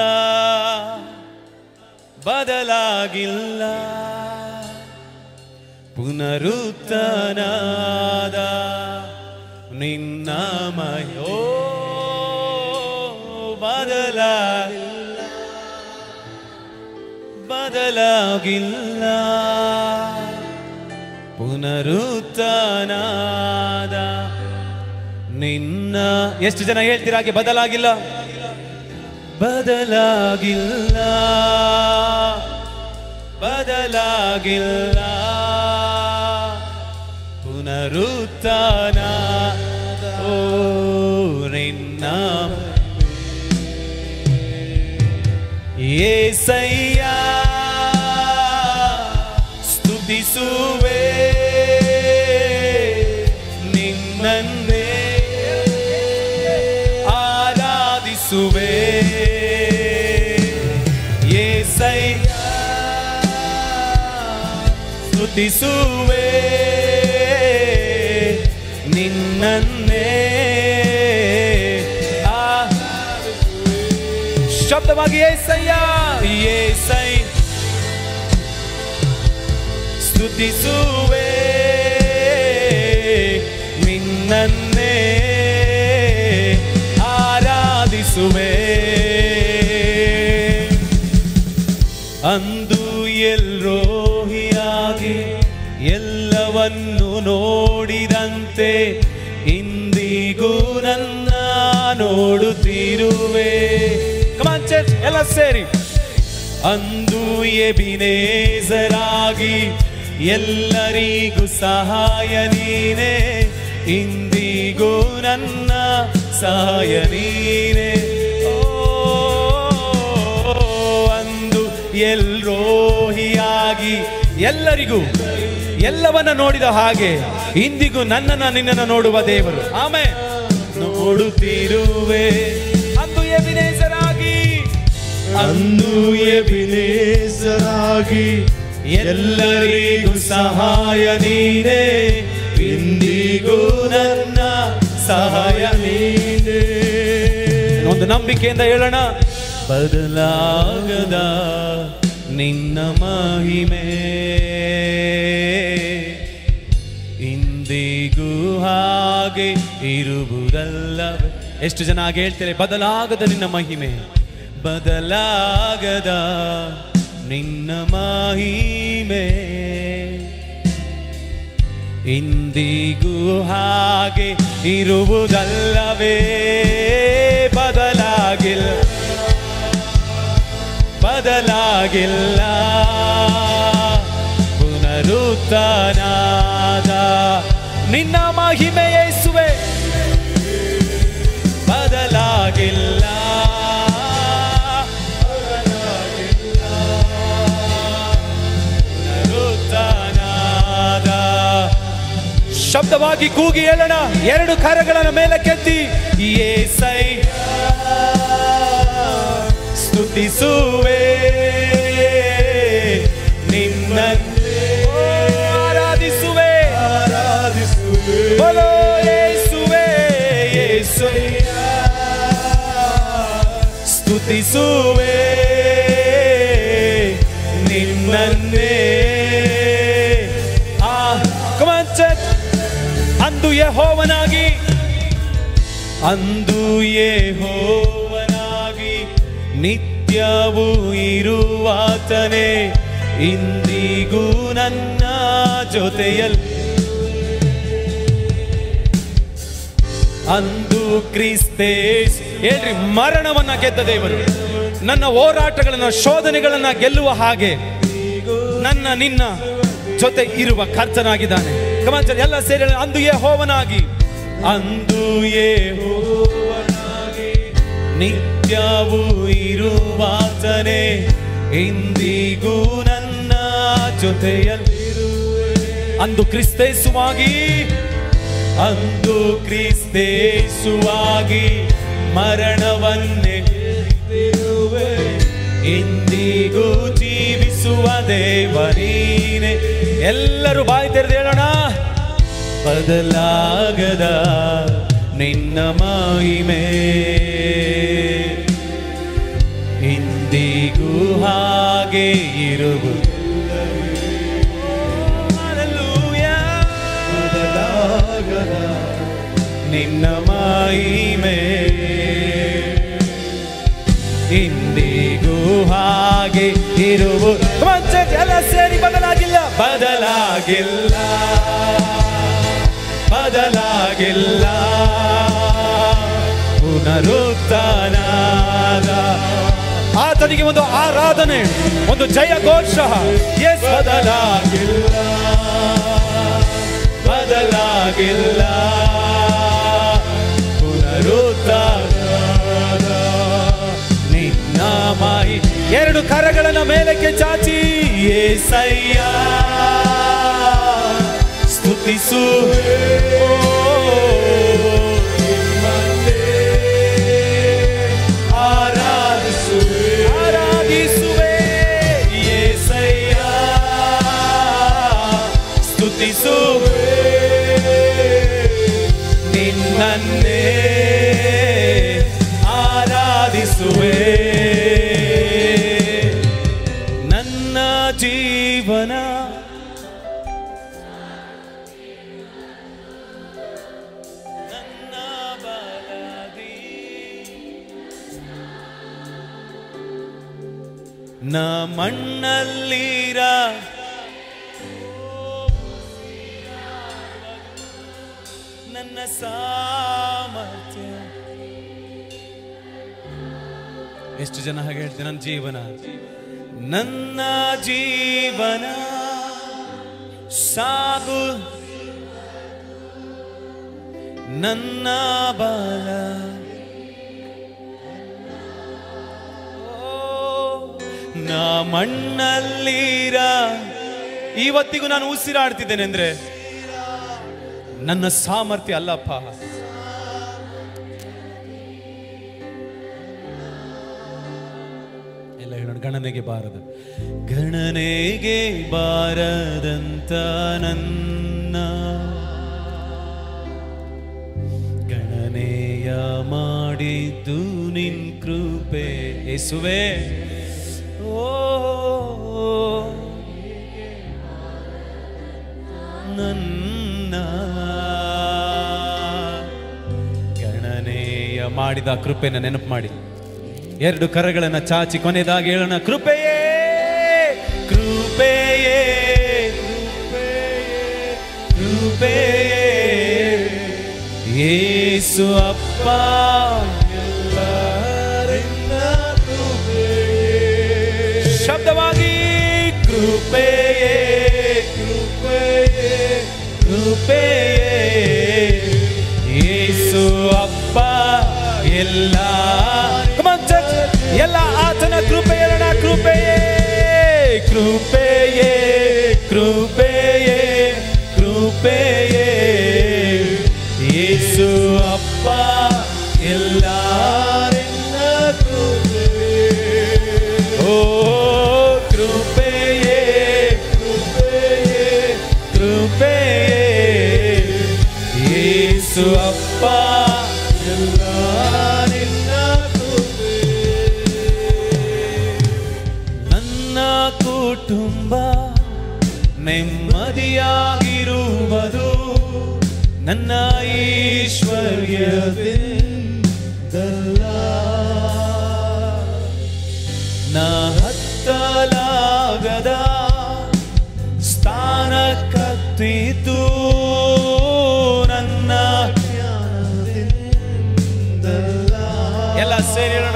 ಬದಲಾಗಿಲ್ಲ ಪುನರುತ್ತನಾದ ನಿನ್ನ ಮಯೋ ಬದಲಾಗಿಲ್ಲ ಬದಲಾಗಿಲ್ಲ ಪುನರುತ್ತನಾದ ನಿನ್ನ ಎಷ್ಟು ಜನ ಹೇಳ್ತೀರಾ ಹಾಗೆ ಬದಲಾಗಿಲ್ಲ ಬದಲಾಗಿಲ್ಲ ಬದಲಾಗಿಲ್ಲ ಪುನರುತ್ಥಾನ ಓ ನಿನ್ನ ಏಸಯ್ಯ ಸ್ತುತಿಸುವೆ ನಿನ್ನನ್ನೇ ಆರಾಧಿಸುವೆ ಏಸಯ್ಯ ಸ್ತುತಿಸುವೆ ನಿನ್ನನ್ನೇ ಆ ಶಬ್ದವಾಗಿ ಏಸಯ್ಯ ಏಸೈ ಸ್ತುತಿಸುವೆ ನಿನ್ನನ್ನೇ ಆರಾಧಿಸುವೆ ಅಂದು ಎಲ್ರೋಹಿಯಾಗಿ ಎಲ್ಲವನ್ನು ನೋಡಿದಂತೆ ಇಂದಿಗೂ ನನ್ನ ನೋಡುತ್ತಿರುವೆ ಕಮಾನ್ ಚರ್ಚ್ ಎಲ್ಲ ಸೇರಿ ಅಂದು ಎಬಿನೇಸರಾಗಿ ಎಲ್ಲರಿಗೂ ಸಹಾಯ ನೀನೆ ಇಂದಿಗೂ ನನ್ನ ಸಹಾಯ ನೀನೆ ಓ, ಅಂದು ಎಲ್ರೋಹಿಯಾಗಿ ಎಲ್ಲರಿಗೂ ಎಲ್ಲವನ್ನ ನೋಡಿದ ಹಾಗೆ ಇಂದಿಗೂ ನನ್ನನ್ನ ನಿನ್ನನ್ನು ನೋಡುವ ದೇವರು ಆಮೆ ನೋಡುತ್ತಿರುವೆ ಅಂದು ಎಬಿನೇಸರಾಗಿ ಅಂದು ಎಬಿನೇಸರಾಗಿ ಎಲ್ಲರಿಗೂ ಸಹಾಯ ನೀನೆ ಇಂದಿಗೂ ನನ್ನ ಸಹಾಯ ನೀನೇ ಒಂದು ನಂಬಿಕೆಯಿಂದ ಹೇಳೋಣ ಬದಲಾಗದ ನಿನ್ನ ಮಹಿಮೆ ಇಂದಿಗೂ ಹಾಗೆ ಇರುವುದಲ್ಲವೇ ಎಷ್ಟು ಜನ ಹಾಗೆ ಹೇಳ್ತಾರೆ ಬದಲಾಗದ ನಿನ್ನ ಮಹಿಮೆ ಬದಲಾಗದ ನಿನ್ನ ಮಹಿಮೆ ಇಂದಿಗೂ ಹಾಗೆ ಇರುವುದಲ್ಲವೇ ಬದಲಾಗಿಲ್ಲ ಬದಲಾಗಿಲ್ಲ ಪುನರುತ್ತನಾದ ನಿನ್ನ ಮಹಿಮೆ ಯೇಸುವೆ ಬದಲಾಗಿಲ್ಲ ಪುನರುತ್ಥಾನದ ಶಬ್ದವಾಗಿ ಕೂಗಿ ಹೇಳೋಣ ಎರಡು ಕರಗಳನ್ನ ಮೇಲೆ ಕೆತ್ತಿ ಏಸೈ ಸ್ತುತಿಸುವೆ ನಿನ್ನ ಆರಾಧಿಸುವೆ ಆರಾಧಿಸುವೆ ಬಲೋ ಯೇಸುವೆ ಯೇಸಯ್ಯ ಸ್ತುತಿಸುವೆ ನಿನ್ನನ್ನೇ ಆ ಕಮಾನ್ ಚರ್ಚ್ ಅಂದು ಯೆಹೋವನಾಗಿ ಅಂದು ಯೆಹೋವನಾಗಿ ನಿತ್ಯವೂ ಇರುವಾತನೇ ಇಂದಿಗೂ ನನ್ನ ಜೊತೆಯಲ್ಲಿ ಅಂದು ಕ್ರಿಸ್ತೇಸ್ ಹೇಳ್ರಿ ಮರಣವನ್ನ ಗೆದ್ದ ದೇವರು ನನ್ನ ಹೋರಾಟಗಳನ್ನ ಶೋಧನೆಗಳನ್ನ ಗೆಲ್ಲುವ ಹಾಗೆ ನನ್ನ ನಿನ್ನ ಜೊತೆ ಇರುವ ಕರ್ತನಾಗಿದ್ದಾನೆ ಕಮಾಂಚರ್ ಎಲ್ಲ ಸೇರಿ ಹೇಳಿ, ಅಂದು ಯೆಹೋವನಾಗಿ ಅಂದು ಯೆಹೋವನಾಗಿ ನಿತ್ಯವೂ ಇರುವಾತನೇ ಇಂದಿಗೂ ನನ್ನ ಜೊತೆಯಲ್ಲಿರುವೆ ಅಂದು ಕ್ರಿಸ್ತೇಸುವಾಗಿ ಅಂದು ಕ್ರಿಸ್ತೇಸುವಾಗಿ ಮರಣವನ್ನೇ ಗೆದ್ದಿರುವೆ ಇಂದಿಗೂ ಜೀವಿಸುವ ದೇವರೀನೆ ಎಲ್ಲರೂ ಬಾಯಿ ತೆರೆದು ಹೇಳೋಣ ಬದಲಾಗದ ನಿನ್ನ ಮಹಿಮೆ ಇಂದಿಗೂ ಹಾಗೆ ಇರುವುದು Hallelujah. ಬದಲಾಗದ ನಿನ್ನ ಮಹಿಮೆ ಇಂದಿಗೂ ಹಾಗೆ ಇರುವ ಪ್ರಪಂಚ ಎಲ್ಲ ಸೇರಿ ಬದಲಾಗಿಲ್ಲ ಬದಲಾಗಿಲ್ಲ ಬದಲಾಗಿಲ್ಲ ಪುನರುತ್ಥಾನದ ಆತನಿಗೆ ಒಂದು ಆರಾಧನೆ ಒಂದು ಜಯ ಘೋಷ ಎಸ್ ಬದಲಾಗಿಲ್ಲ ಬದಲಾಗಿಲ್ಲ ಪುನರುತ್ಥಾನದ ನಿನ್ನ ಮಾಯಿ ಎರಡು ಕರಗಳನ್ನ ಮೇಲಕ್ಕೆ ಚಾಚಿ ಏಸಯ್ಯ ಸ್ತುತಿಸು ಆರಾಧಿಸುವೆ ಆರಾಧಿಸುವೆ ಏಸಯ್ಯ ಸ್ತುತಿಸುವೆ ನಿನ್ನನ್ನೇ ಆರಾಧಿಸುವೆ ನನ್ನ ಜೀವನ ನನ್ನ ಬಲದಿ ನ ಮಣ್ಣಲ್ಲಿರ ನನ್ನ ಸಾಮರ್ಥ್ಯ ಎಷ್ಟು ಜನ ಹಾಗೆ ಹೇಳ್ತಾರೆ ನನ್ನ ಜೀವನ ನನ್ನ ಜೀವನ ಸಾಗು ನನ್ನ ಬಲ ಓ, ನಾ ಮಣ್ಣಲ್ಲಿರ ಇವತ್ತಿಗೂ ನಾನು ಉಸಿರಾಡ್ತಿದ್ದೇನೆ ಅಂದ್ರೆ ನನ್ನ ಸಾಮರ್ಥ್ಯ ಅಲ್ಲಪ್ಪ ಎಲ್ಲ ಹೇಳೋಣ ಗಣನೆಗೆ ಬಾರದ ಗಣನೆಗೆ ಬಾರದಂತ ನನ್ನ ಗಣನೆಯ ಮಾಡಿದ್ದು ನಿನ್ ಕೃಪೆ ಯೇಸುವೆ ಓ ನನ್ನ ಗಣನೆಯ ಮಾಡಿದ ಕೃಪೆನ ನೆನಪು ಮಾಡಿ ಎರಡು ಕರಗಳನ್ನ ಚಾಚಿ ಕೊನೆಯದಾಗಿ ಹೇಳೋಣ ಕೃಪೆಯೇ ಕೃಪೆಯೇ ಕೃಪೆಯೇ ಯೇಸು ಅಪ್ಪ ಎಲ್ಲರಿಂದ ಶಬ್ದವಾಗಿ ಕೃಪೆಯೇ ಕೃಪೆಯೇ ಕೃಪೆಯೇ ಯೇಸು ಅಪ್ಪ ಎಲ್ಲ Come on, church. ಎಲ್ಲ ಆತನ ಕೃಪೆ ಹೇಳೋಣ ಕೃಪೆಯೇ ಕೃಪೆಯೇ ಕೃಪೆಯೇ ಕೃಪೆಯೇ ಯೇಸು ಅಪ್ಪ ಎಲ್ಲರಿಂದ ಕೃಪೆಯೇ ಓ ಕೃಪೆಯೇ ಕೃಪೆಯೇ ಕೃಪೆಯೇ ಯೇಸು ಅಪ್ಪ ಎಲ್ಲರಿಂದ ನನ್ನ ಕುಟುಂಬ ನೆಮ್ಮದಿಯಾಗಿರುವುದು ನನ್ನ ಐಶ್ವರ್ಯದಿಂದ ನ ಹತ್ತಲಾಗದ ಸ್ಥಾನ ಕತ್ತಿತು ನನ್ನ ಎಲ್ಲ ಸೇರಿ ಹೇಳೋಣ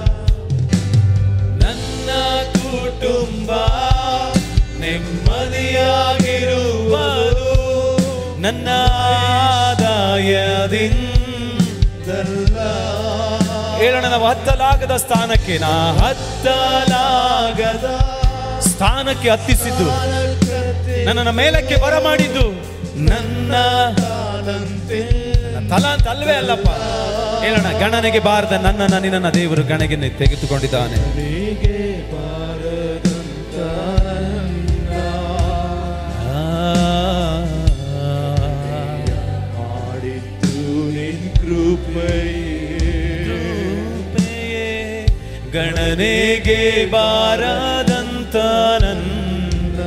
ನನ್ನ ಕುಟುಂಬ ನೆಮ್ಮದಿಯಾಗಿರುವುದು ನನ್ನ ಆದಾಯದಿಂದ ಹೇಳೋಣ ನಾವು ಹತ್ತಲಾಗದ ಸ್ಥಾನಕ್ಕೆ ನಾ ಹತ್ತಲಾಗದ ಸ್ಥಾನಕ್ಕೆ ಹತ್ತಿಸಿದ್ದು ನನ್ನನ್ನು ಮೇಲಕ್ಕೆ ಬರಮಾಡಿದ್ದು ನನ್ನ ನನ್ನ ತಲಾಂತ ಅಲ್ವೇ ಅಲ್ಲಪ್ಪ ಹೇಳೋಣ ಗಣನೆಗೆ ಬಾರದ ನನ್ನನ್ನು ನಿನ್ನ ದೇವರು ಗಣನೆಗೆ ತೆಗೆದುಕೊಂಡಿದ್ದಾನೆ ಬಾರದಂತ ಮಾಡಿದ್ದು ನಿನ್ ಕೃಪೆಯೇ ಗಣನೆಗೆ ಬಾರದಂತ ನನ್ನ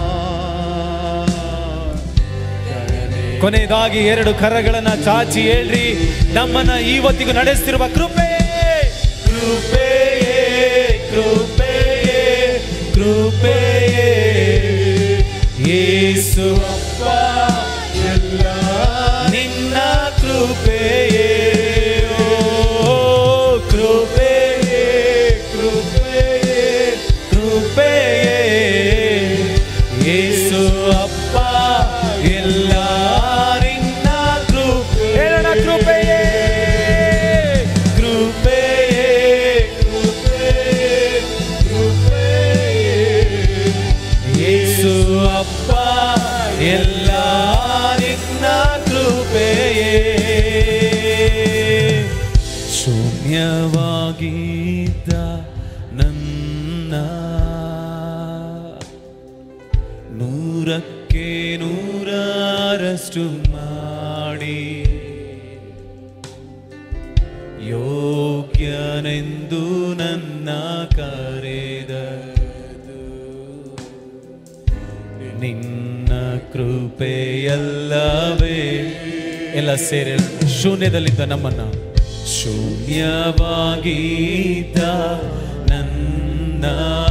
ಕೊನೆಯದಾಗಿ ಎರಡು ಕರಗಳನ್ನ ಚಾಚಿ ಹೇಳ್ರಿ ನಮ್ಮನ್ನ ಇವತ್ತಿಗೂ ನಡೆಸ್ತಿರುವ ಕೃಪೆ ಕೃಪೆಯೇ ಕೃಪೆಯೇ ಕೃಪೆಯೇ ಯೇಸು ಅಪ್ಪ ಎಲ್ಲ ನಿನ್ನ ಕೃಪೆಯೇ ಓ ಕೃಪೆಯೇ ಕೃಪೆಯೇ ಕೃಪೆಯೇ ಯೇಸು ಅಪ್ಪ ಎಲ್ಲ ನಿನ್ನ ಕೃಪೆ ಹೇಳೋಣ ಕೃಪೆಯೇ ಕೃಪೆಯೇ ಕೃಪೆಯೇ ಕೃಪೆಯೇ ಯೇಸು ಅಪ್ಪ ಎಲ್ಲ ನಿನ್ನ ಕೃಪೆಯೇ ಶೂನ್ಯವಾಗಿದ್ದ ನನ್ನ ನೂರಕ್ಕೆ ನೂರರಷ್ಟು ಮಾಡಿ ಯೋಗ್ಯನೆಂದು ನನ್ನ ಕರೆದದು ನಿನ್ನ ಕೃಪೆಯಲ್ಲವೇ ಎಲ್ಲ ಸೇರಿ ಶೂನ್ಯದಲ್ಲಿದ್ದ ನಮ್ಮನ್ನ ಶೂನ್ಯವಾಗಿದ್ದ ನನ್ನ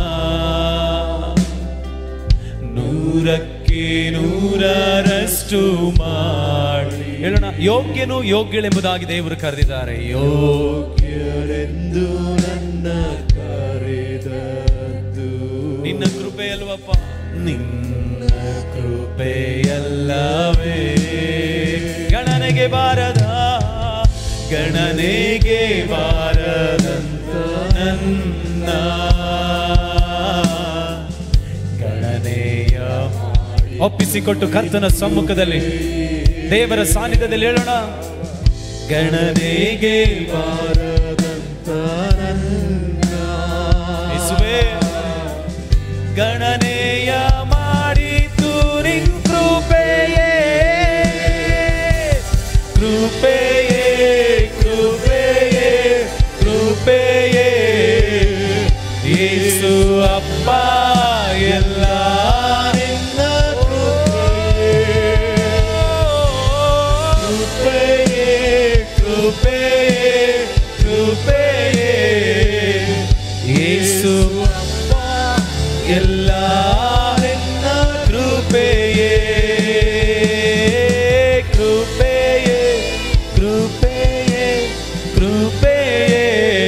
ನೂರಕ್ಕೆ ನೂರರಷ್ಟು ಮಾಡಿ ಹೇಳೋಣ ಯೋಗ್ಯನು ಯೋಗ್ಯಳೆಂಬುದಾಗಿ ದೇವರು ಕರೆದಿದ್ದಾರೆ ಯೋಗ್ಯರೆಂದು ನನ್ನ ಕರೆದದ್ದು ನಿನ್ನ ಕೃಪೆ ಅಲ್ವಪ್ಪ ನಿನ್ನ ಕೃಪೆಯಲ್ಲವೇ ಗಣನೆಗೆ ಬಾರದ ಗಣನೆಗೆ ಬಾರದಂತ ನನ್ನ ಗಣನೆಯ ಒಪ್ಪಿಸಿಕೊಟ್ಟು ಕರ್ತನ ಸಮ್ಮುಖದಲ್ಲಿ ದೇವರ ಸಾನ್ನಿಧ್ಯದಲ್ಲಿ ಹೇಳೋಣ ಗಣನೆಗೆ ಬಾರದಂತ ನನ್ನ ಯೇಸುವೇ ಗಣನೆಯ ಮಾಡಿತು ನಿನ್ ಕೃಪೆಯೇ ಕೃಪೆಯೇ ಕೃಪೆಯೇ ಕೃಪೆಯೇ ಯೇಸು ಅಪ್ಪ ಎಲ್ಲ ನಿನ್ನ ಕೃಪೆಯೇ ಕೃಪೆಯೇ ಕೃಪೆಯೇ ಯೇಸು ಅಪ್ಪ ಎಲ್ಲ ನಿನ್ನ ಕೃಪೆಯೇ ಕೃಪೆಯೇ ಕೃಪೆಯೇ ಕೃಪೆಯೇ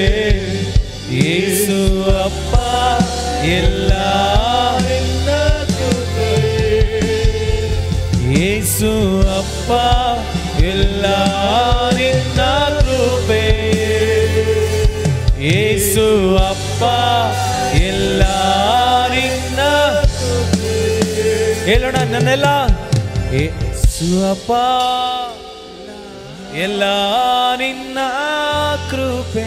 ಯೇಸು ಅಪ್ಪ ಎಲ್ಲ ನಿನ್ನ ಯೇಸು ಅಪ್ಪ ಎಲ್ಲ ನಿನ್ನ ಕೃಪೆ ಯೇಸು ಅಪ್ಪ ಎಲ್ಲ ನಿನ್ನ ಹೇಳೋಣ ನನ್ನೆಲ್ಲ ಯೇಸು ಅಪ್ಪ ಎಲ್ಲ ನಿನ್ನ ಕೃಪೆ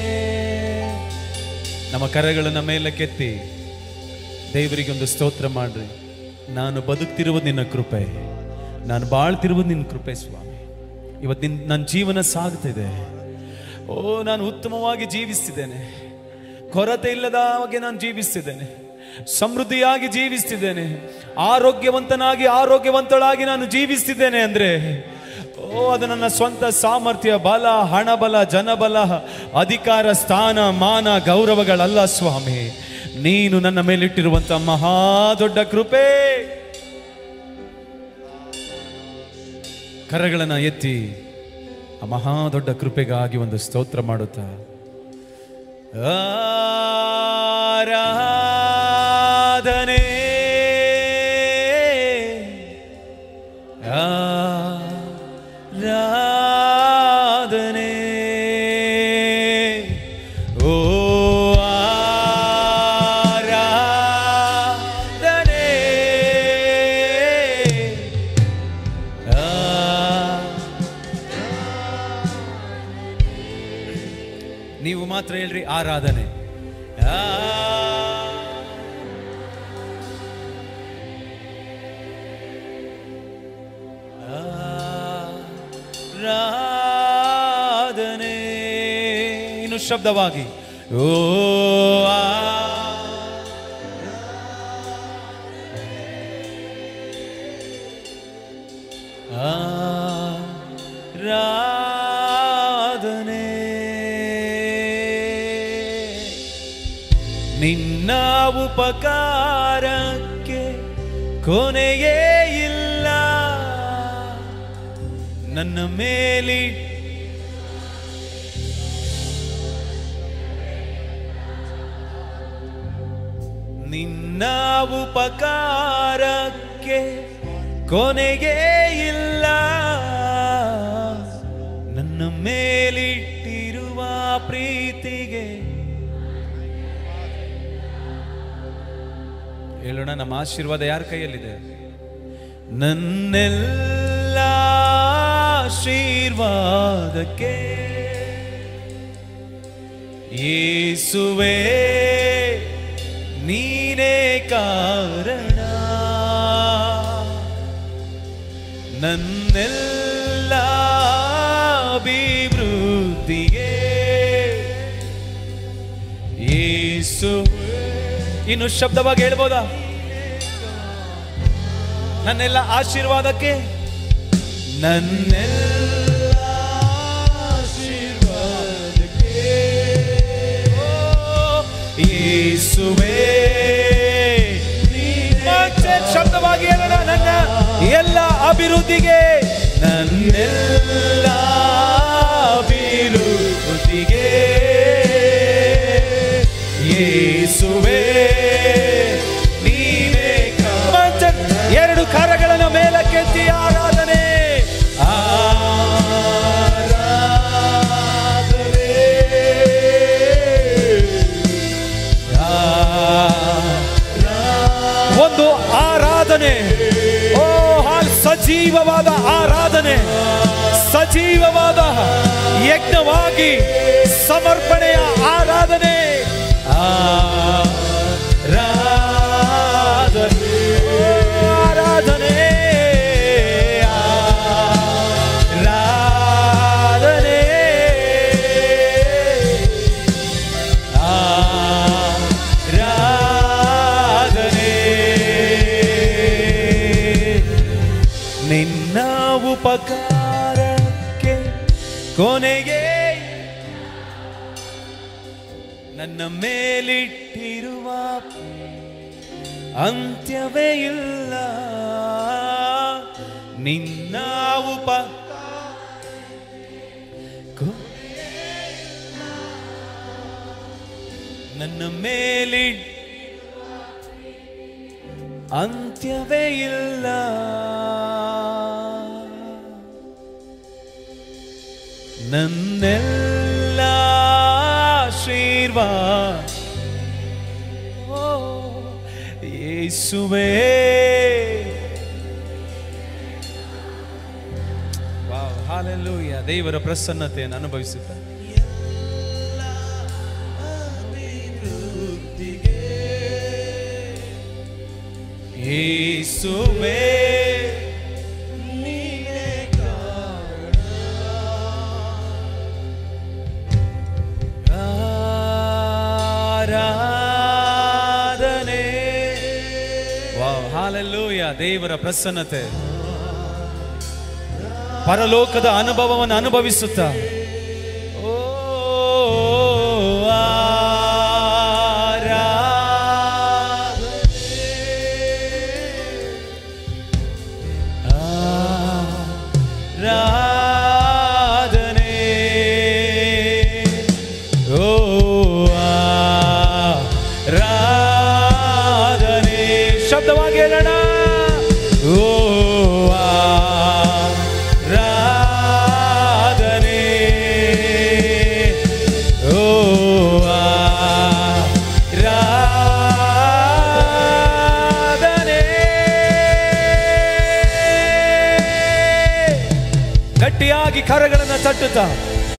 ನಮ್ಮ ಕರಗಳನ್ನ ಮೇಲೆ ಕೆತ್ತಿ ದೇವರಿಗೆ ಒಂದು ಸ್ತೋತ್ರ ಮಾಡ್ರಿ ನಾನು ಬದುಕ್ತಿರುವುದು ನಿನ್ನ ಕೃಪೆ ನಾನು ಬಾಳ್ತಿರುವುದು ನಿನ್ನ ಕೃಪೆ ಸ್ವಾಮಿ ಇವತ್ತು ನಿನ್ ನನ್ನ ಜೀವನ ಸಾಗ್ತಿದೆ ಓ ನಾನು ಉತ್ತಮವಾಗಿ ಜೀವಿಸ್ತಿದ್ದೇನೆ ಕೊರತೆ ಇಲ್ಲದ ಹಾಗೆ ನಾನು ಜೀವಿಸ್ತಿದ್ದೇನೆ ಸಮೃದ್ಧಿಯಾಗಿ ಜೀವಿಸ್ತಿದ್ದೇನೆ ಆರೋಗ್ಯವಂತನಾಗಿ ಆರೋಗ್ಯವಂತಳಾಗಿ ನಾನು ಜೀವಿಸ್ತಿದ್ದೇನೆ ಅಂದ್ರೆ ಓ ಅದು ನನ್ನ ಸ್ವಂತ ಸಾಮರ್ಥ್ಯ ಬಲ ಹಣಬಲ ಜನಬಲ ಅಧಿಕಾರ ಸ್ಥಾನ ಮಾನ ಗೌರವಗಳಲ್ಲ ಸ್ವಾಮಿ ನೀನು ನನ್ನ ಮೇಲಿಟ್ಟಿರುವಂತ ಮಹಾ ದೊಡ್ಡ ಕೃಪೆ ಕರಗಳನ್ನ ಎತ್ತಿ ಆ ಮಹಾ ದೊಡ್ಡ ಕೃಪೆಗಾಗಿ ಒಂದು ಸ್ತೋತ್ರ ಮಾಡುತ್ತಾ ಆರಾಧನೆ ಆರಾಧನೆ ಓ ಆರಾಧನೆ ಆ ನೀವು ಮಾತ್ರ ಹೇಳ್ರಿ ಆರಾಧನೆ ಆರಾಧನೆ ಇನ್ನು ಶಬ್ದವಾಗಿ ಓ ಆ ಆರಾಧನೆ ನಿನ್ನ ಉಪಕಾರಕ್ಕೆ ಕೊನೆಯೇ ಇಲ್ಲ ನನ್ನ ಮೇಲಿ ನಿನ್ನ ಉಪಕಾರಕ್ಕೆ ಕೊನೆಗೆ ಇಲ್ಲ ನನ್ನ ಮೇಲಿಟ್ಟಿರುವ ಪ್ರೀತಿಗೆ ಹೇಳೋಣ ನಮ್ಮ ಆಶೀರ್ವಾದ ಯಾರ ಕೈಯಲ್ಲಿದೆ ನನ್ನೆಲ್ಲ ಆಶೀರ್ವಾದಕ್ಕೆ ಯೇಸುವೇ ನೀನೇ ಕಾರಣ ನನ್ನೆಲ್ಲ ಅಭಿವೃದ್ಧಿಗೆ ಯೇಸು ಇನ್ನು ಶಬ್ದವಾಗಿ ಹೇಳ್ಬೋದಾ ನನ್ನೆಲ್ಲ ಆಶೀರ್ವಾದಕ್ಕೆ ನನ್ನೆಲ್ಲ ಆಶೀರ್ವಾದಕ್ಕೆ ಓ, ಯೇಸುವೇ ಮತ್ತೆ ಶಬ್ದವಾಗಿ ಹೇಳೋಣ ನನ್ನ ಎಲ್ಲ ಅಭಿವೃದ್ಧಿಗೆ ನನ್ನೆಲ್ಲ ಅಭಿವೃದ್ಧಿಗೆ ಯೇಸುವೇ ನೀನೇ ಮತ್ತೆ ಎರಡು ಕರಗಳನ್ನು ಮೇಲಕ್ಕೆತ್ತಿ ಆರಾಧನೆ ಒಂದು ಆರಾಧನೆ ಓ ಹಾಲ್ ಸಜೀವವಾದ ಆರಾಧನೆ ಸಜೀವವಾದ ಯಜ್ಞವಾಗಿ ಸಮರ್ಪಣೆಯ ಆರಾಧನೆ ಆರಾಧನೆ ಆರಾಧನೆ ಆರಾಧನೆ ಆರಾಧನೆ ನಿನ್ನ ಉಪಕಾರಕ್ಕೆ ಕೊನೆಗೆ ನನ್ನ ಮೇಲಿಟ್ಟಿರುವ ಅಂತ್ಯವೇ ಇಲ್ಲ ನಿನ್ನ ಉಪ ಕೊ- ನನ್ನ ಮೇಲಿ ಅಂತ್ಯವೇ ಇಲ್ಲ ನನ್ನೆಲ್ಲ ಆಶೀರ್ವಾದ ಓ ಯೇಸುವೇ ವಾವ್, ಹಾಲೆಲೂಯ ದೇವರ ಪ್ರಸನ್ನತೆಯನ್ನು ಅನುಭವಿಸುತ್ತಾರೆ ಯೇಸುವೇ ನೀನೇ ಆರಾಧನೆ ವಾವ್ ಹಾಲೆಲೂಯ ದೇವರ ಪ್ರಸನ್ನತೆ ಪರಲೋಕದ ಅನುಭವವನ್ನು ಅನುಭವಿಸುತ್ತಾ ಓ ಆರಾಧನೆ ಓ ಆರಾಧನೆ ಶಬ್ದವಾಗಿ ಹೇಳೋಣ ಓ ಆರಾಧನೆ ಓ ಆರಾಧನೆ ಗಟ್ಟಿಯಾಗಿ ಕರಗಳನ್ನು ತಟ್ಟುತ್ತಾ